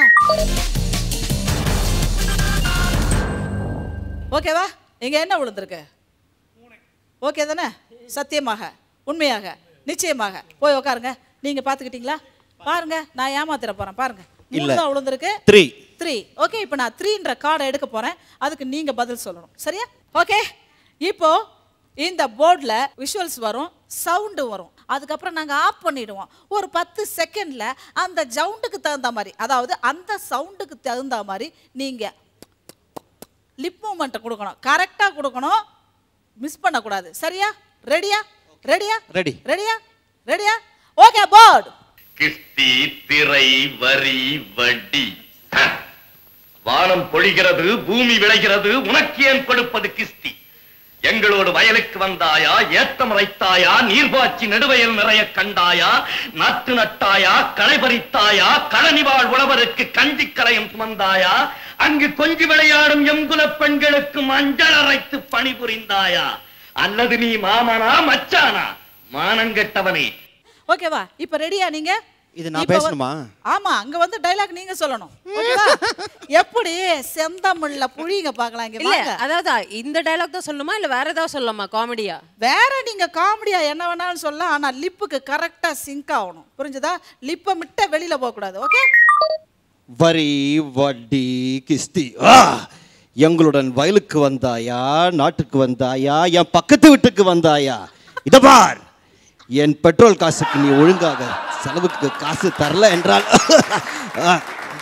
ஓகேவா இங்க என்ன விழுந்திருக்கு ஓகே தானே சத்தியமாக உண்மையாக நிச்சயமாக போய் உட்காருங்க நீங்க பாத்துக்கிட்டீங்களா பாருங்க நான் ஏமாத்திர போறேன் பாருங்க மூணு இல்ல. தான் விழுந்திருக்கு த்ரீ த்ரீ ஓகே இப்போ நான் த்ரீன்ற கார்டை எடுக்க போறேன் அதுக்கு நீங்க பதில் சொல்லணும் சரியா ஓகே இப்போ இந்த போர்டில் விஷுவல்ஸ் வரும் சவுண்டு வரும் அதுக்கப்புறம் நாங்கள் ஆஃப் பண்ணிடுவோம் ஒரு பத்து செகண்டில் அந்த ஜவுண்டுக்கு தகுந்த மாதிரி அதாவது அந்த சவுண்டுக்கு தகுந்த மாதிரி நீங்கள் லிப் மூமெண்ட்டை கொடுக்கணும் கரெக்டாக கொடுக்கணும் மிஸ் பண்ணக்கூடாது சரியா ரெடியா ரெடியா Ready. ரெடியா ரெடியா ஓகே போர்டு கிஸ்தி திரை வரி வட்டி வானம் பொழிகிறது பூமி விளைகிறது உனக்கு ஏன் கொடுப்பது கிஸ்தி எங்களோடு வயலுக்கு வந்தாயா ஏத்தம் இறைத்தாயா நீர்பாய்ச்சி நெடுவயல் நிறைய கண்டாயா நாத்து நட்டாயா களை பறித்தாயா கழனிவாழ் உழவருக்கு கஞ்சி கரையும் சுமந்தாயா அங்கு கொஞ்சி விளையாடும் எங்குலப் பெண்களுக்கு மஞ்சள் அரைத்து பணிபுரிந்தாயா அல்லது நீ மாமனா மச்சானா மானங்கெட்டவனே ஓகேவா இப்ப ரெடியா நீங்க இது நான் இப்ப வ- பேசணுமா? ஆமா அங்க வந்து டைலாக் நீங்க சொல்லணும் ஓகேவா எப்படி செந்தமிழ்ல புழிங்க பார்க்கலாம் இங்க இல்ல வாங்க அதாவது இந்த டயலாக் தான் சொல்லணுமா இல்ல வேற ஏதாவது சொல்லலாமா காமெடியா வேற நீங்க காமெடியா என்ன வேணாலும் சொல்லலாம் ஆனா லிப்புக்கு கரெக்டா சிங்க் ஆகணும் புரிஞ்சுதா லிப்பை மிட்ட வெளியில போக கூடாது ஓகே வரி வட்டி கிஸ்தி ஆ! எங்களுடன் வயலுக்கு வந்தாயா நாட்டுக்கு வந்தாயா என் பக்கத்து வீட்டுக்கு வந்தாயா இத பார் என் பெட்ரோல் காசுக்கு நீ ஒழுங்காக செலவுக்கு காசு தரல என்றால் ஆ,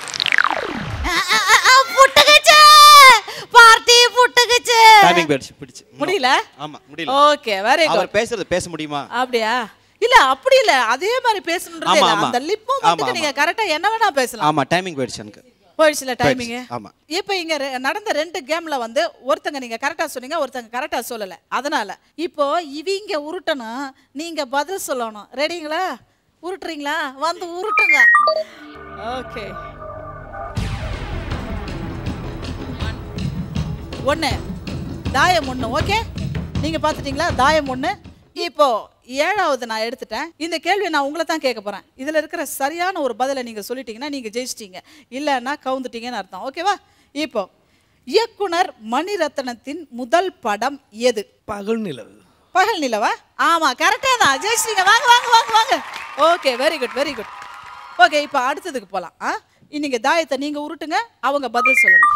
புட்டுக்குச்சு பார்ட்டி புட்டுக்குச்சு timing போயிடுச்சு, பிடிச்சு முடியல ஆமா முடியல ஓகே வெரி அவர் குட் பேசுறது பேச முடியுமா அப்படியா இல்ல அப்படி இல்ல அதே மாதிரி பேசணுன்றதே ஆமா, இல்ல ஆமா. அந்த லிப்பும் ஆமா, மட்டும் ஆமா. நீங்க கரெக்டா என்ன வேணா பேசலாம் ஆமா டைமிங் போயிடுச்சு எனக்கு போயிடுச்சுல டைமிங் போயிடுச்சு, ஆமா. இப்போ இங்க ரெ- நடந்த ரெண்டு கேம்ல வந்து ஒருத்தங்க நீங்க கரெக்டா சொன்னீங்க ஒருத்தங்க கரெக்டா சொல்லல அதனால இப்போ இவிங்க உருட்டணும் நீங்க பதில் சொல்லணும் ரெடிங்களா உருட்டுறீங்களா வந்து உருட்டுங்க ஓகே ஒண்ணு தாயம் ஒண்ணு ஓகே நீங்க பாத்துட்டீங்களா தாயம் ஒண்ணு இப்போ ஏழாவது நான் எடுத்துட்டேன் இந்த கேள்வியை நான் உங்களை தான் கேட்க போறேன் இதுல இருக்கிற சரியான ஒரு பதிலை நீங்க சொல்லிட்டீங்கன்னா நீங்க ஜெயிச்சிட்டீங்க இல்லைன்னா கவுந்துட்டீங்கன்னு அர்த்தம் ஓகேவா இப்போ இயக்குனர் மணிரத்னத்தின் முதல் படம் எது பகல் நிலவு பகல் நிலவா ஆமா கரெக்டா தான் ஜெயிச்சிட்டீங்க வாங்க வாங்க வாங்க வாங்க okay very good very good okay இப்போ அடுத்ததுக்கு போலாம் ஆ இன்னைக்கு தாயத்தை நீங்க உருட்டுங்க அவங்க பதில் சொல்லணும்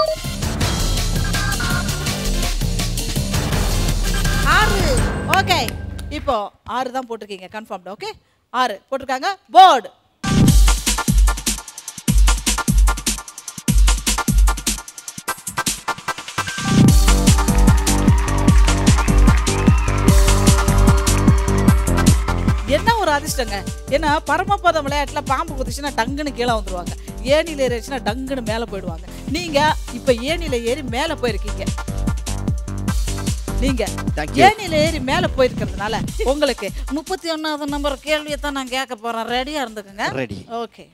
ஆறு ஓகே இப்போ ஆறு தான் போட்டிருக்கீங்க கன்ஃபார்ம்டு ஓகே ஆறு போட்டிருக்காங்க போர்டு என்ன ஒரு அதிர்ஷ்டங்க ஏன்னா பரமபதம் விளையாட்டுல பாம்பு குதிச்சுன்னா டங்குன்னு கீழே வந்துருவாங்க ஏணியில ஏறிச்சுன்னா டங்குன்னு மேலே போயிடுவாங்க நீங்க இப்ப ஏணியில ஏறி மேலே போயிருக்கீங்க நீங்க Thank you. ஏணியில ஏறி மேலே போயிருக்கிறதுனால உங்களுக்கு முப்பத்தி ஒன்னாவது நம்பர் கேள்வியை தான் நான் கேட்க போறேன் ரெடியா இருந்துக்குங்க Ready. ஓகே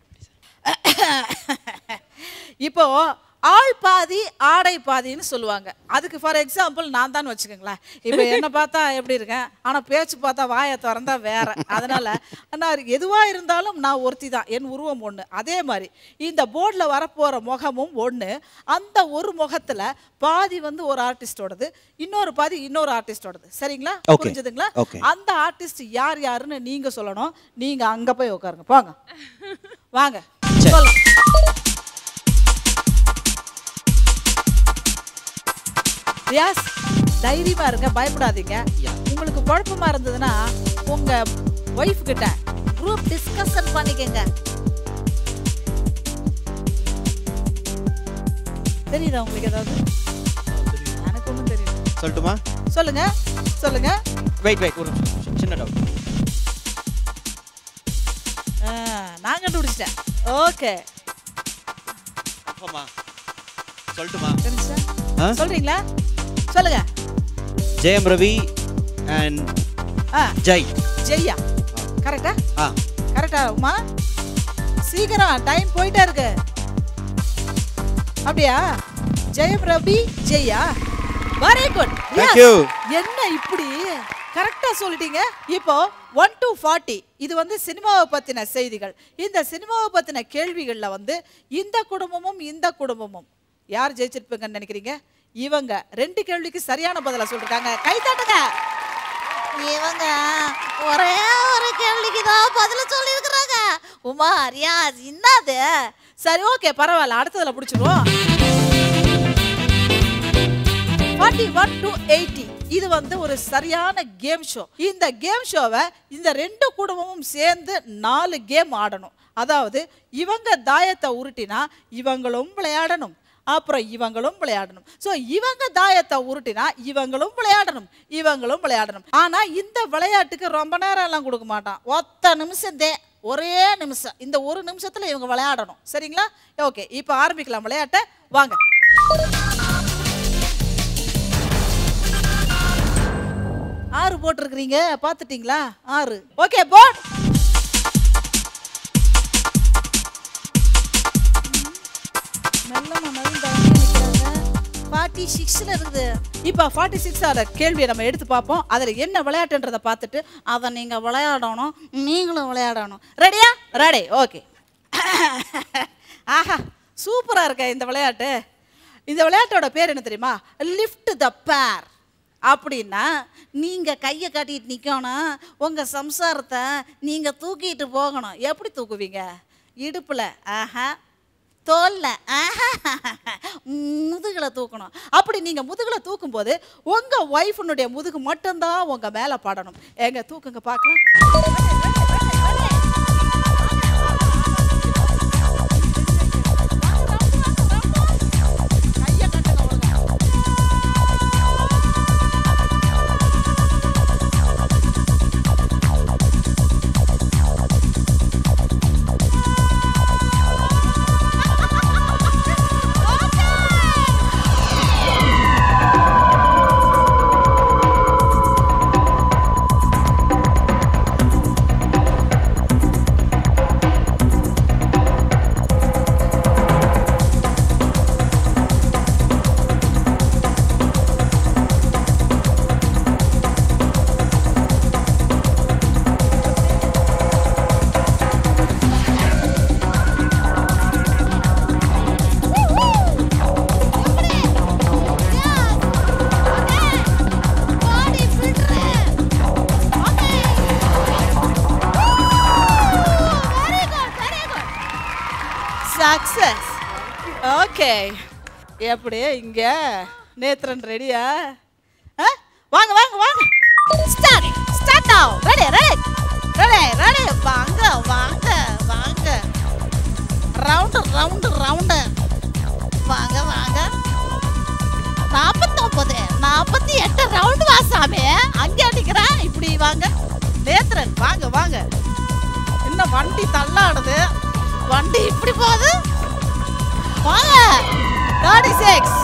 இப்போ ஆள் பாதி ஆடை பாதின்னு சொல்லுவாங்க அதுக்கு ஃபார் எக்ஸாம்பிள் நான் தான் வச்சுக்கோங்களேன் இப்போ என்ன பார்த்தா எப்படி இருக்கேன் ஆனால் பேச்சு பார்த்தா வாயை திறந்தா வேற அதனால நான் எதுவாக இருந்தாலும் நான் ஒருத்தி தான் என் உருவம் ஒன்று அதே மாதிரி இந்த போர்டில் வரப்போகிற முகமும் ஒன்று அந்த ஒரு முகத்தில் பாதி வந்து ஒரு ஆர்டிஸ்டோடது இன்னொரு பாதி இன்னொரு ஆர்டிஸ்டோடது சரிங்களா Okay. புரிஞ்சுதுங்களா Okay. அந்த ஆர்டிஸ்ட் யார் யாருன்னு நீங்க சொல்லணும் நீங்க அங்க போய் உட்காருங்க போங்க வாங்க சொல்லு ரியாஸ் தைரியமா இருங்க பயப்படாதீங்க உங்களுக்கு குழப்பமா இருந்ததுன்னா உங்க ஒய்ஃப் கிட்ட குரூப் டிஸ்கஷன் பண்ணிக்கங்க தெரியுதா உங்களுக்கு ஏதாவது எனக்கு ஒன்றும் தெரியும் சொல்லட்டுமா சொல்லுங்க சொல்லுங்க வெயிட் வெயிட் ஒரு நிமிஷம் சின்ன டவுட் ஆ, நான் கண்டுபிடிச்சிட்டேன் ஓகே அப்பமா சொல்லட்டுமா தெரிஞ்சா ஆ? சொல்றீங்களா சொல்லுங்க ஜெயம் ரவி அண்ட் ஆ ஜெய் ஜெய்யா கரெக்டா ஆ கரெக்டா உமா சீக்கிரம் டைம் போயிட்டே இருக்கு அப்படியா ஜெயம் ரவி ஜெய்யா வெரி குட் Thank you. என்ன இப்படி கரெக்டா சொல்லிட்டீங்க இப்போ ஒன் டு ஃபார்ட்டி இது வந்து சினிமாவை பத்தின செய்திகள் இந்த சினிமாவை பத்தின கேள்விகள்ல வந்து இந்த குடும்பமும் இந்த குடும்பமும் யார் ஜெயிச்சிருப்பீங்கன்னு நினைக்கிறீங்க இவங்க ரெண்டு கேள்விக்கு சரியான பதிலா சொல்லிருக்காங்க கை தட்டுங்க இவங்க ஒரே ஒரு கேள்விக்கு தான் பதில சொல்லியிருக்கிறாங்க உமா ரியாஸ் என்னது சரி ஓகே பரவாயில்ல அடுத்ததுல பிடிச்சிருவோம் ஃபார்ட்டி ஒன் டு எயிட்டி இது வந்து ஒரு சரியான கேம் ஷோ இந்த கேம் ஷோவை இந்த ரெண்டு குடும்பமும் சேர்ந்து நாலு கேம் ஆடணும் அதாவது இவங்க தாயத்தை உருட்டினா இவங்களும் விளையாடணும் அப்புறம் இவங்களும் விளையாடணும் ஸோ இவங்க தாயத்தை உருட்டினா இவங்களும் விளையாடணும் இவங்களும் விளையாடணும் ஆனா இந்த விளையாட்டுக்கு ரொம்ப நேரம் எல்லாம் கொடுக்க மாட்டான் ஒத்த நிமிஷம் தே ஒரே நிமிஷம் இந்த ஒரு நிமிஷத்துல இவங்க விளையாடணும் சரிங்களா ஓகே இப்போ ஆரம்பிக்கலாம் விளையாட்டை வாங்க போட்டிருக்கிறீங்க பார்த்துட்டீங்களா ஆறு ஓகே போட் ஃபார்ட்டி சிக்ஸில் இருக்குது இப்போ ஃபார்ட்டி சிக்ஸோட கேள்வியை நம்ம எடுத்து பார்ப்போம் அதில் என்ன விளையாட்டுன்றதை பார்த்துட்டு அதை நீங்கள் விளையாடணும் நீங்களும் விளையாடணும் ரெடியா ரெடி ஓகே ஆஹா சூப்பராக இருக்க இந்த விளையாட்டு இந்த விளையாட்டோட பேர் என்ன தெரியுமா லிஃப்ட் த பேர் அப்படின்னா நீங்கள் கையை காட்டிட்டு நிற்கணும் உங்கள் சம்சாரத்தை நீங்கள் தூக்கிட்டு போகணும் எப்படி தூக்குவீங்க இடுப்பில் ஆஹா தோல்ல முதுகில் தூக்கணும் அப்படி நீங்கள் முதுகில் தூக்கும்போது உங்கள் ஒய்ஃபினுடைய முதுகு மட்டும்தான் உங்கள் மேலே படணும் எங்க தூக்குங்க பார்க்கலாம் சக்சஸ் ஓகே எப்படி இங்க நேத்ரன் ரெடியா வாங்க வாங்க வாங்க start start now ready ready ready ready வாங்க வாங்க வாங்க ரவுண்ட் ரவுண்ட் ரவுண்ட் வாங்க வாங்க நாற்பத்தொம்பது நாற்பத்தி எட்டு ரவுண்ட் வாசாமி அங்கே அடிக்கிறேன் இப்படி வாங்க நேத்ரன் வாங்க வாங்க இன்னும் வண்டி தள்ளாடுது வண்டி இப்படி போகுது வாங்க thirty six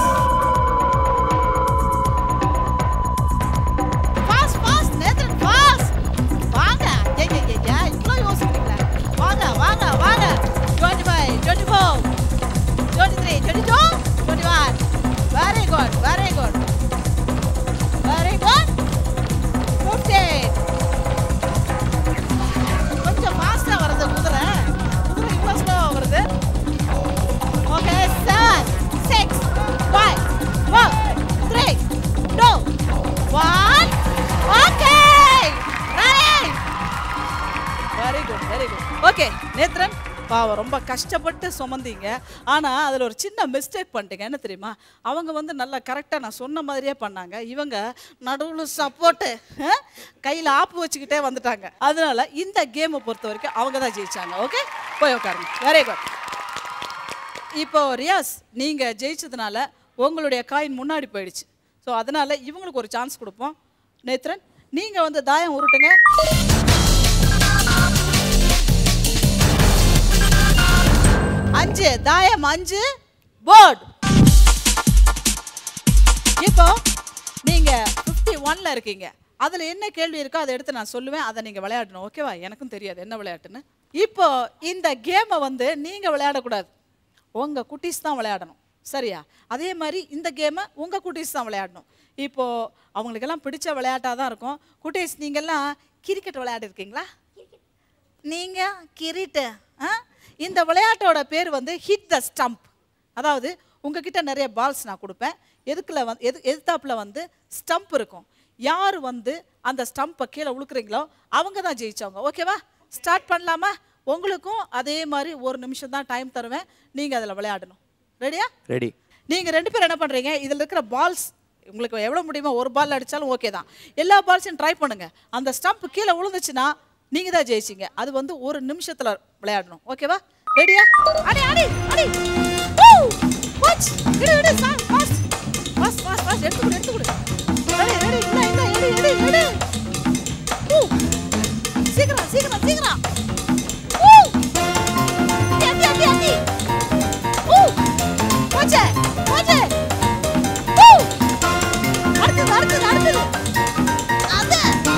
fast fast Nethran fast வாங்க ஏய் ஏய் ஏய் ஏய் இவ்வளோ யோசிக்கிறீங்களா வாங்க வாங்க வாங்க twenty five twenty four twenty three twenty two twenty one very good very good very good fifteen கொஞ்சம் ஃபாஸ்ட்டாக வருது குதிரை குதிரை இவ்வளோ ஸ்லோவாக வருது okay seven six five four three two one okay ready very good very good okay Nethran பாவம் ரொம்ப கஷ்டப்பட்டு சுமந்தீங்க ஆனால் அதில் ஒரு சின்ன மிஸ்டேக் பண்ணிட்டீங்க என்ன தெரியுமா அவங்க வந்து நல்லா கரெக்டாக நான் சொன்ன மாதிரியே பண்ணாங்க இவங்க நடுவில் சப்போர்ட்டு கையில் ஆப்பு வச்சுக்கிட்டே வந்துட்டாங்க அதனால இந்த கேமை பொறுத்த வரைக்கும் அவங்க தான் ஜெயிச்சாங்க ஓகே போய் உட்காருங்க வெரி குட் இப்போ ரியாஸ் நீங்கள் ஜெயிச்சதுனால உங்களுடைய காயின் முன்னாடி போயிடுச்சு ஸோ அதனால இவங்களுக்கு ஒரு சான்ஸ் கொடுப்போம் நேத்ரன் நீங்கள் வந்து தாயம் உருட்டுங்க அஞ்சு தாயம் அஞ்சு போர்டு இப்போ நீங்க ஃபிஃப்டி ஒன்ல இருக்கீங்க அதுல என்ன கேள்வி இருக்கோ அதை எடுத்து நான் சொல்லுவேன் அதை நீங்க விளையாடணும் ஓகேவா எனக்கும் தெரியாது என்ன விளையாட்டுன்னு இப்போ இந்த கேமை வந்து நீங்க விளையாடக்கூடாது உங்க குட்டீஸ் தான் விளையாடணும் சரியா அதே மாதிரி இந்த கேமை உங்க குட்டீஸ் தான் விளையாடணும் இப்போ அவங்களுக்கெல்லாம் பிடிச்ச விளையாட்டாக தான் இருக்கும் குட்டீஸ் நீங்கெல்லாம் கிரிக்கெட் விளையாடிருக்கீங்களா நீங்க கிரிட்டு ஆ இந்த விளையாட்டோட பேர் வந்து ஹிட் த ஸ்டம்ப் அதாவது உங்ககிட்ட நிறைய பால்ஸ் நான் கொடுப்பேன் எதுக்குள்ள வந்து எது எதிர்த்தாப்புல வந்து ஸ்டம்ப் இருக்கும் யார் வந்து அந்த ஸ்டம்பை கீழே உழுக்குறீங்களோ அவங்க தான் ஜெயிச்சவங்க ஓகேவா ஸ்டார்ட் பண்ணலாமா உங்களுக்கும் அதே மாதிரி ஒரு நிமிஷம் தான் டைம் தருவேன் நீங்கள் அதில் விளையாடணும் ரெடியா ரெடி நீங்கள் ரெண்டு பேரும் என்ன பண்ணுறீங்க இதில் இருக்கிற பால்ஸ் உங்களுக்கு எவ்வளோ முடியுமோ ஒரு பால் அடித்தாலும் ஓகே தான் எல்லா பால்ஸையும் ட்ரை பண்ணுங்கள் அந்த ஸ்டம்ப் கீழே விழுந்துச்சுன்னா நீங்கள் தான் ஜெயிச்சிங்க அது வந்து ஒரு நிமிஷத்தில் விளையாடணும் ஓகேவா ரெடியா அடி அடி அடி Woo! Watch! இடு இடு fast fast fast fast fast எடுத்து கொடு எடுத்து கொடு ரெடி ரெடி இல்ல இல்ல எடு எடு எடு Woo! சீக்கிரம் சீக்கிரம் சீக்கிரம் Woo! அடி அடி அடி Woo! போச்சே போச்சே Woo! அடுத்தது அடுத்தது அடுத்தது அது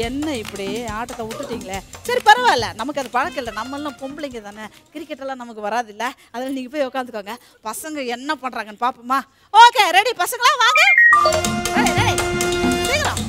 என்ன இப்படி ஆட்டத்தை விட்டுட்டீங்களே சரி பரவாயில்ல நமக்கு அது பழக்கம் இல்லை நம்மளாம் பொம்பளைங்க தானே கிரிக்கெட் எல்லாம் நமக்கு வராது இல்ல அதில் நீங்க போய் உட்காந்துக்கோங்க பசங்க என்ன பண்றாங்கன்னு பாப்போமா ஓகே ரெடி பசங்களா வாங்க ரெடி ரெடி சீக்கிரம்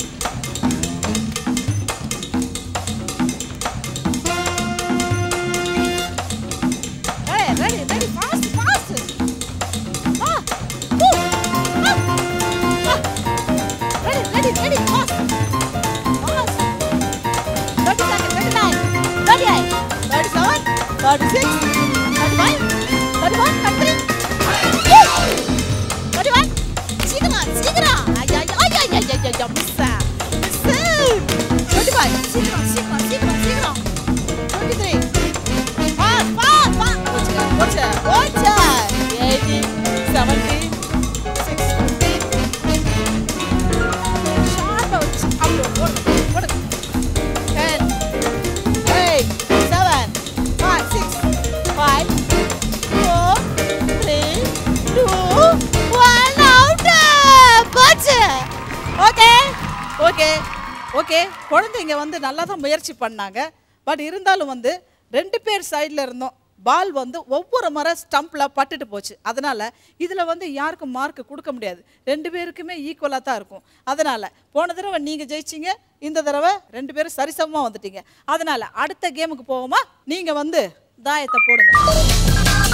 ready ready ready fast fast ஆ ஊ ஆ ஆ ready ready ready fast fast 30 seconds, 39, 38, 37, 36, 35, 31, 33. Woo! 31. சீக்கிரம், சீக்கிரம். ஐயா, ஐயா, ஐயா, ஐயா, ஐயா, miss. Miss. 25. சீக்கிரம், சீக்கிரம், சீக்கிரம், சீக்கிரம். 23. Fast, fast, fast. போச்சுங்க, போச்சு, போச்சு. 80, 70, 60. Sharp ஆ வச்சு, அப்படி போடு, போடு. 10, eight, seven, five, six, five, four, three, two, one, out. போச்சு. Okay, okay, okay. குழந்தைங்க வந்து நல்லா தான் முயற்சி பண்ணாங்க பட் இருந்தாலும் வந்து ரெண்டு பேர் சைடில் இருந்தோம் பால் வந்து ஒவ்வொரு முறை ஸ்டம்பில் பட்டுட்டு போச்சு அதனால் இதில் வந்து யாருக்கும் மார்க் கொடுக்க முடியாது ரெண்டு பேருக்குமே ஈக்குவலாக தான் இருக்கும் அதனால் போன தடவை நீங்கள் ஜெயிச்சிங்க இந்த தடவை ரெண்டு பேரும் சரிசமமாக வந்துட்டீங்க அதனால் அடுத்த கேமுக்கு போவோமா நீங்கள் வந்து தாயத்தை போடுங்க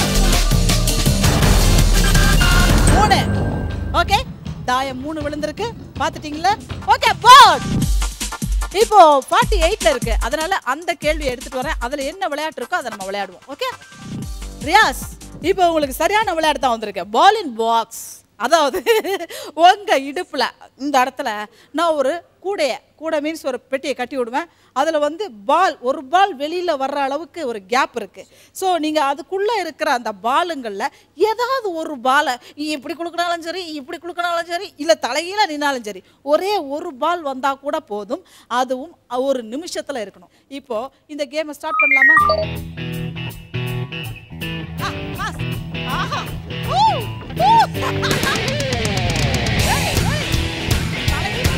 மூணு ஓகே தாயம் மூணு விழுந்திருக்கு பார்த்துட்டீங்களா ஓகே போட் இப்போ ஃபார்ட்டி எயிட்ல இருக்கு அதனால அந்த கேள்வியை எடுத்துட்டு வரேன் அதுல என்ன விளையாட்டு இருக்கோ அதை நம்ம விளையாடுவோம் ஓகே ரியாஸ் இப்போ உங்களுக்கு சரியான விளையாட்டு தான் வந்திருக்கு பால் இன் பாக்ஸ் அதாவது உங்க இடுப்புல இந்த இடத்துல நான் ஒரு கூடைய கூடை மீன்ஸ் ஒரு பெட்டியை கட்டி விடுவேன் அதில் வந்து பால் ஒரு பால் வெளியில் வர்ற அளவுக்கு ஒரு கேப் இருக்குது ஸோ நீங்கள் அதுக்குள்ளே இருக்கிற அந்த பாலுங்களில் ஏதாவது ஒரு பாலை இப்படி கொடுக்கனாலும் சரி இப்படி கொடுக்கனாலும் சரி இல்லை தலைகீழ நின்னாலும் சரி ஒரே ஒரு பால் வந்தால் கூட போதும் அதுவும் ஒரு நிமிஷத்தில் இருக்கணும் இப்போது இந்த கேமை ஸ்டார்ட் பண்ணலாமா ஆ, pass. ஆஹா. ஊ, ஊ. Ready, ready. தலைகீழ.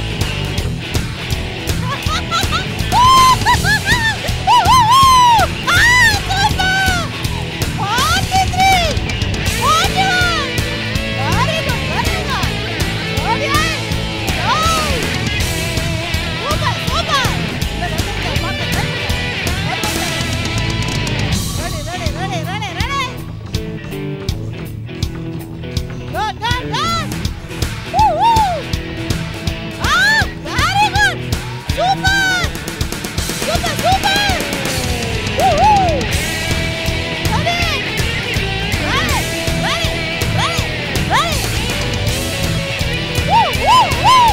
Super! Super, super! Woohoo! Ready! Ready! Ready! Ready! Ready! Woo! Woo! Woo!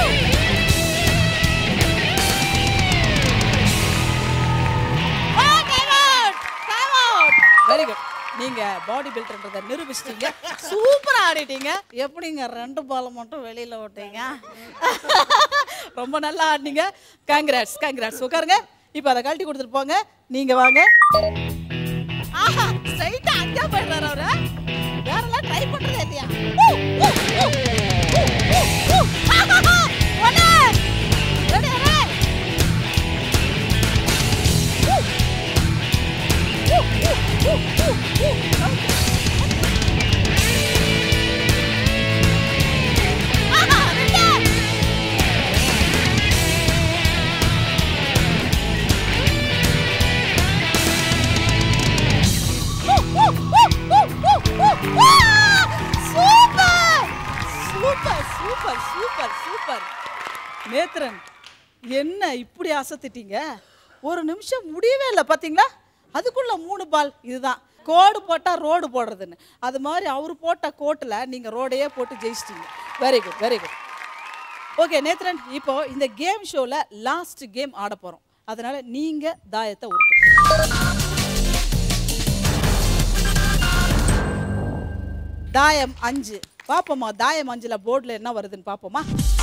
Ah, time out! Time out! Very good. நீங்க பாடி பில்டர்ன்றதை நிரூபிச்சிட்டீங்க சூப்பரா ஆடிட்டீங்க எப்படிங்க ரெண்டு பால் மட்டும் வெளியில விட்டீங்க ரொம்ப நல்லா ஆடினீங்க கங்க்ராட்ஸ் கங்க்ராட்ஸ் உட்காருங்க இப்போ அதை கழட்டி கொடுத்துட்டு போங்க நீங்க வாங்க ஆஹா ஸ்ட்ரைட்டா அங்கே போயிடுறாரு அவரு வேற எல்லாம் ட்ரை பண்றதே இல்லையா ஊ, ஊ, ஊ, ஊ, ஊ, ஊ. ஆஹாஹா. ஒண்ணு. Ready, ready. ஊ. ஊ, ஊ, ஊ, ஊ, ஊ. ஆஹா, ரெண்டு. Super super super super super Nethran என்ன இப்படி அசத்திட்டீங்க ஒரு நிமிஷம் முடியவே இல்லை பார்த்தீங்களா அதுக்குள்ள மூணு பால் இதுதான் கோடு போட்டால் ரோடு போடுறதுன்னு அது மாதிரி அவர் போட்ட கோட்டில் நீங்கள் ரோடையே போட்டு ஜெயிச்சிட்டீங்க very good very good okay Nethran இப்போ இந்த கேம் ஷோவில் லாஸ்ட் கேம் ஆட போகிறோம் அதனால நீங்கள் தாயத்தை உருட்டு தாயம் அஞ்சு பாப்போமா தாயம் அஞ்சுல போர்டில் என்ன வருதுன்னு பாப்போமா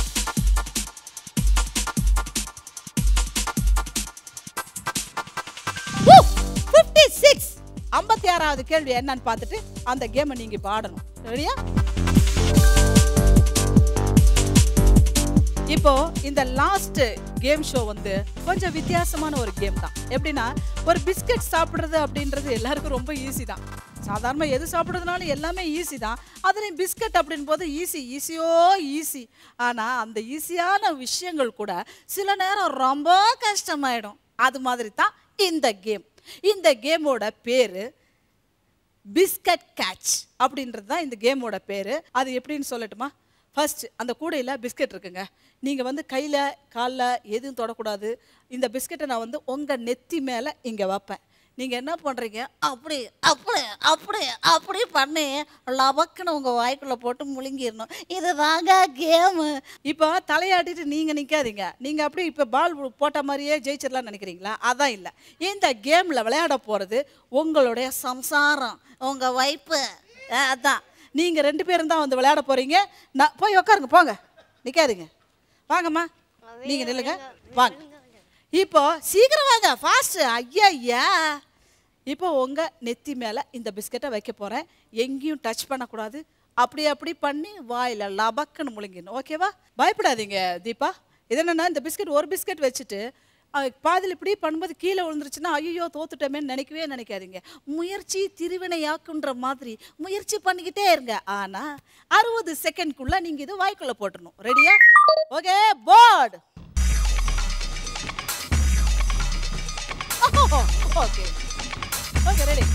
ஃபிஃப்டி சிக்ஸ் ஐம்பத்தி ஆறாவது கேள்வி என்னன்னு பார்த்துட்டு அந்த கேமை நீங்க இப்போ ஆடணும் ரெடியா இப்போ இந்த லாஸ்ட் கேம் ஷோ வந்து கொஞ்சம் வித்தியாசமான ஒரு கேம் தான் எப்படின்னா ஒரு பிஸ்கட் சாப்பிடுறது அப்படின்றது எல்லாருக்கும் ரொம்ப ஈஸி தான் சாதாரண எது சாப்பிட்றதுனாலும் எல்லாமே ஈஸி தான் அதுலேயும் பிஸ்கட் அப்படின் போது ஈஸி ஈஸியோ ஈஸி ஆனால் அந்த ஈஸியான விஷயங்கள் கூட சில நேரம் ரொம்ப கஷ்டமாயிடும் அது மாதிரி தான் இந்த கேம் இந்த கேமோட பேர் பிஸ்கட் கேட்ச் அப்படின்றது தான் இந்த கேமோட பேர் அது எப்படின்னு சொல்லட்டுமா ஃபர்ஸ்ட் அந்த கூடையில் பிஸ்கட் இருக்குங்க நீங்கள் வந்து கையில் காலில் எதுவும் தொடக்கூடாது இந்த பிஸ்கட்டை நான் வந்து உங்கள் நெத்தி மேலே இங்கே வைப்பேன் நீங்கள் என்ன பண்ணுறீங்க அப்படி அப்படி அப்படி அப்படி பண்ணி லபக்குன்னு உங்கள் வாய்க்குள்ளே போட்டு முழுங்கிடணும் இது தாங்க கேமு இப்போ தலையாட்டிட்டு நீங்கள் நிற்காதீங்க நீங்கள் அப்படியே இப்போ பால் போட்ட மாதிரியே ஜெயிச்சிடலாம்னு நினைக்கிறீங்களா அதான் இல்லை இந்த கேமில் விளையாட போகிறது உங்களுடைய சம்சாரம் உங்கள் வைப்பு அதான் நீங்கள் ரெண்டு பேரும் தான் வந்து விளையாட போகிறீங்க நான் போய் உட்காருங்க போங்க நிற்காதீங்க வாங்கம்மா நீங்கள் நில்லுங்க வாங்க இப்போ சீக்கிரம் வாங்க ஃபாஸ்ட் ஐயா ஐயா இப்போ உங்கள் நெத்தி மேலே இந்த பிஸ்கட்டை வைக்க போகிறேன் எங்கேயும் டச் பண்ணக்கூடாது அப்படி அப்படி பண்ணி வாயில் லபக்குன்னு முழுங்கிடணும் ஓகேவா பயப்படாதீங்க தீபா இது என்னன்னா இந்த பிஸ்கட் ஒரு பிஸ்கட் வச்சுட்டு அஹ், பாதியில் இப்படி பண்ணும்போது கீழே விழுந்துருச்சுன்னா ஐயோ தோத்துட்டோமேன்னு நினைக்கவே நினைக்காதீங்க முயற்சி திருவினையாக்குன்ற மாதிரி முயற்சி பண்ணிக்கிட்டே இருங்க ஆனால் அறுபது செகண்ட்குள்ளே நீங்கள் இது வாய்க்குள்ளே போட்டுடணும் ரெடியா okay board okay okay ready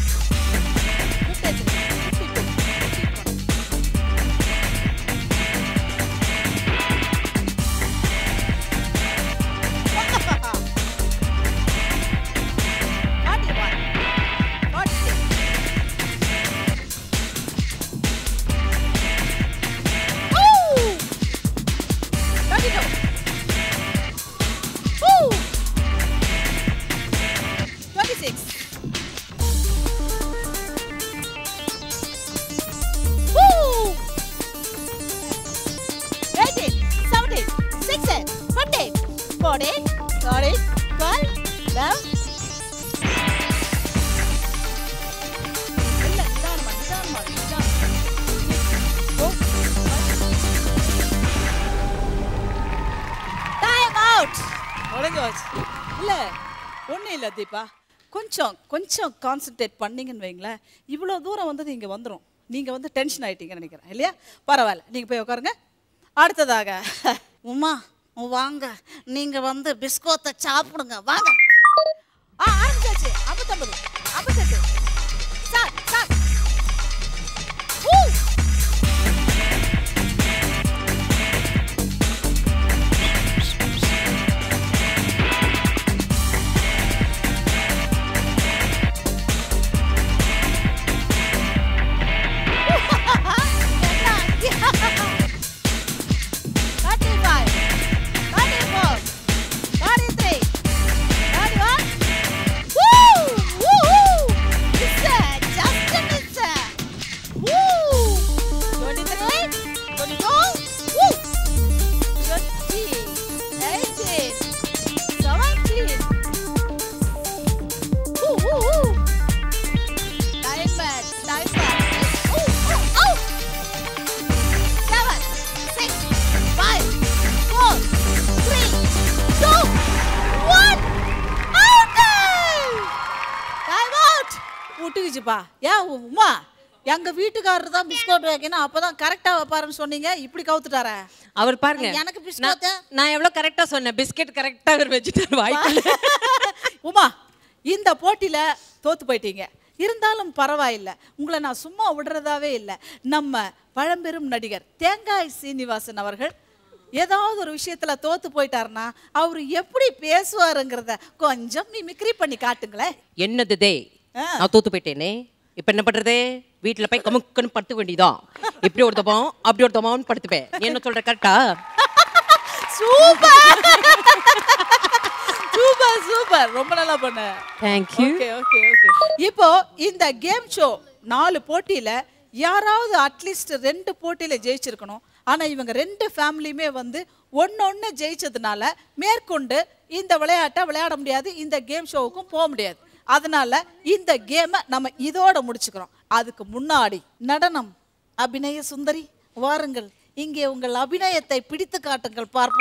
Twenty-six. Woo! Eighteen, seventeen, sixteen, twenty, fourteen, thirteen, twelve, eleven. இல்ல, நிதானமா, நிதானமா, நிதானமா. ஓ. Time out. முடிஞ்சு போச்சு. இல்ல ஒன்றும் இல்லை தீபா கொஞ்சம் கொஞ்சம் கான்சென்ட்ரேட் பண்ணீங்கன்னு வைங்களேன் இவ்வளோ தூரம் வந்து நீங்கள் வந்துடும் நீங்கள் வந்து டென்ஷன் ஆயிட்டீங்கன்னு நினைக்கிறேன் இல்லையா பரவாயில்ல நீங்கள் போய் உட்காருங்க அடுத்ததாக உமா வாங்க நீங்கள் வந்து பிஸ்கோத்தை சாப்பிடுங்க வாங்க ஆ ஆரம்பிச்சாச்சு ஐம்பத்தொம்பது ஐம்பத்தெட்டு சார் சார் ஊ Thirty-five, thirty-four, thirty-three, thirty-one. Woo! Woo-hoo! Miss it, just a miss it. Woo! Twenty-three, twenty-two, woo! Twenty, eighteen, seventeen. Woo, woo, woo! Time back, time back. Oh, oh, oh! Seven, six, five, four, three, two, one. Out! Time out. விட்டுக்குச்சுப்பா ஏன் உமா எங்க வீட்டுக்காரர் தான் பிஸ்கோட் வைக்கணும் அப்பதான் கரெக்டா வைப்பாருன்னு சொன்னீங்க இப்படி கவுத்துட்டாரே அவர் பாருங்க எனக்கு நான் பிஸ்கோத்து நான் எவ்வளவு கரெக்டா சொன்னேன் பிஸ்கெட் கரெக்டா அவர் வச்சுட்டார் வாய்க்குள்ள உமா இந்த போட்டியில் தோத்து போயிட்டீங்க இருந்தாலும் பரவாயில்லை உங்களை நான் சும்மா விடுறதாவே இல்லை நம்ம பழம்பெரும் நடிகர் தேங்காய் சீனிவாசன் அவர்கள் ஏதாவது ஒரு விஷயத்துல தோத்து போயிட்டாருன்னா அவர் எப்படி பேசுவாருங்கிறத கொஞ்சம் மிமிக்ரி பண்ணி காட்டுங்களேன் என்னது தே நான் தோத்து போயிட்டேனே இப்ப என்ன பண்றது வீட்டுல போய் கமுக்குன்னு படுத்துக்க வேண்டியதான் இப்படி ஒரு தபம் அப்படி ஒரு தபம்னு படுத்துப்பேன் நீ என்ன சொல்ற கரெக்டா சூப்பர் சூப்பர் சூப்பர் ரொம்ப நல்லா பண்ண Thank you. Okay okay okay இப்போ இந்த கேம் ஷோ நாலு போட்டியில யாராவது அட்லீஸ்ட் ரெண்டு போட்டியில ஜெயிச்சிருக்கணும் ஆனா இவங்க ரெண்டு ஃபேமிலியுமே வந்து ஒன்னொன்னு ஜெயிச்சதுனால மேற்கொண்டு இந்த விளையாட்டை விளையாட முடியாது இந்த கேம் ஷோவுக்கும் போக முடியாது அதனால இந்த கேமை நம்ம இதோட முடிச்சுக்கிறோம் அதுக்கு முன்னாடி நடனம் அபிநய சுந்தரி வாருங்கள் இங்கே உங்கள் அபிநயத்தை பிடித்து காட்டுங்கள் பார்ப்போம்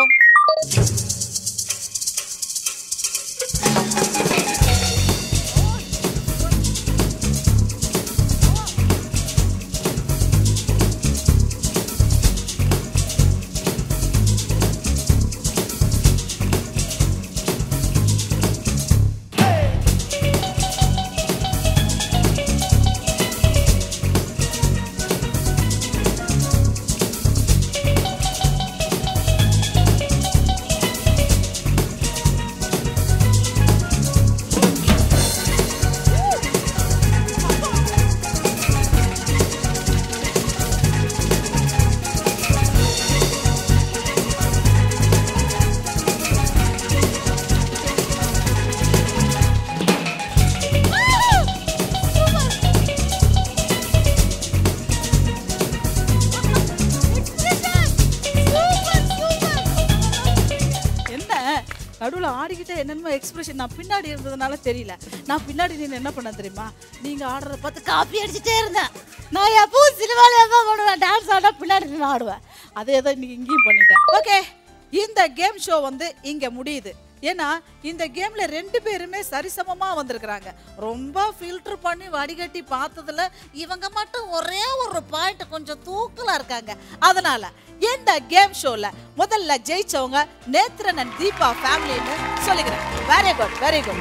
என்ன நடுவில் ஆடிக்கிட்டே என்னென்னமோ எக்ஸ்பிரஷன் நான் பின்னாடி இருந்ததுனால தெரியல நான் பின்னாடி நின்று என்ன பண்ண தெரியுமா நீங்க ஆடுறத பார்த்து காப்பி அடிச்சுட்டே இருந்தேன் நான் எப்பவும் சினிமாவில் எப்போ பண்ணுவேன் டான்ஸ் ஆட பின்னாடி நின்று ஆடுவேன் அதே தான் இன்னைக்கு இங்கேயும் பண்ணிட்டேன் ஓகே இந்த கேம் ஷோ வந்து இங்க முடியுது ஏன்னா இந்த கேம்ல ரெண்டு பேருமே சரிசமமா வந்திருக்கிறாங்க ரொம்ப ஃபில்டர் பண்ணி வடிகட்டி பார்த்ததுல இவங்க மட்டும் ஒரே ஒரு பாயிண்ட் கொஞ்சம் தூக்கலா இருக்காங்க அதனால இந்த கேம் ஷோல முதல்ல ஜெயிச்சவங்க நேத்ரன் அண்ட் தீபா ஃபேமிலின்னு சொல்லிக்கிறேன் வெரி குட் வெரி குட்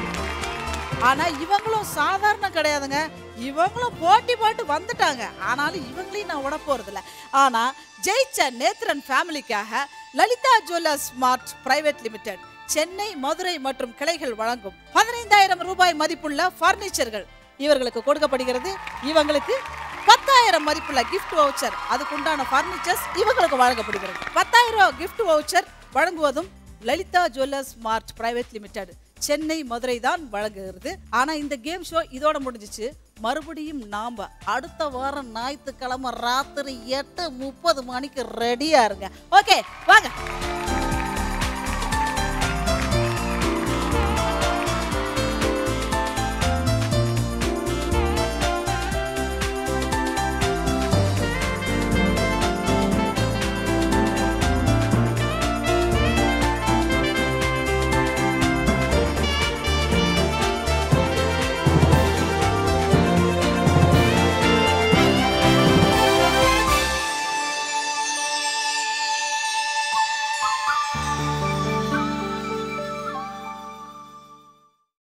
ஆனா இவங்களும் சாதாரண கிடையாதுங்க இவங்களும் போட்டி போட்டு வந்துட்டாங்க ஆனாலும் இவங்களையும் நான் விட போறதில்ல ஆனா ஜெயிச்ச நேத்ரன் ஃபேமிலிக்காக Lalitha Jewellers Smart Private Limited Chennai Madurai மற்றும் கிளைகள் வழங்கும் பதினைந்தாயிரம் ரூபாய் மதிப்புள்ள பர்னிச்சர்கள் இவர்களுக்கு கொடுக்கப்படுகிறது இவங்களுக்கு பத்தாயிரம் மதிப்புள்ள gift voucher அதுக்குண்டான ஃபர்னிச்சர்ஸ் இவங்களுக்கு வழங்கப்படுகிறது பத்தாயிரம் ரூபாய் gift voucher வழங்குவதும் Lalitha Jewellers Smart Private Limited Chennai Madurai தான் வழங்குகிறது ஆனா இந்த கேம் ஷோ இதோட முடிஞ்சிச்சு மறுபடியும் நாம அடுத்த வாரம் ஞாயிற்றுக்கிழமை ராத்திரி எட்டு முப்பது மணிக்கு ரெடியா இருங்க ஓகே வாங்க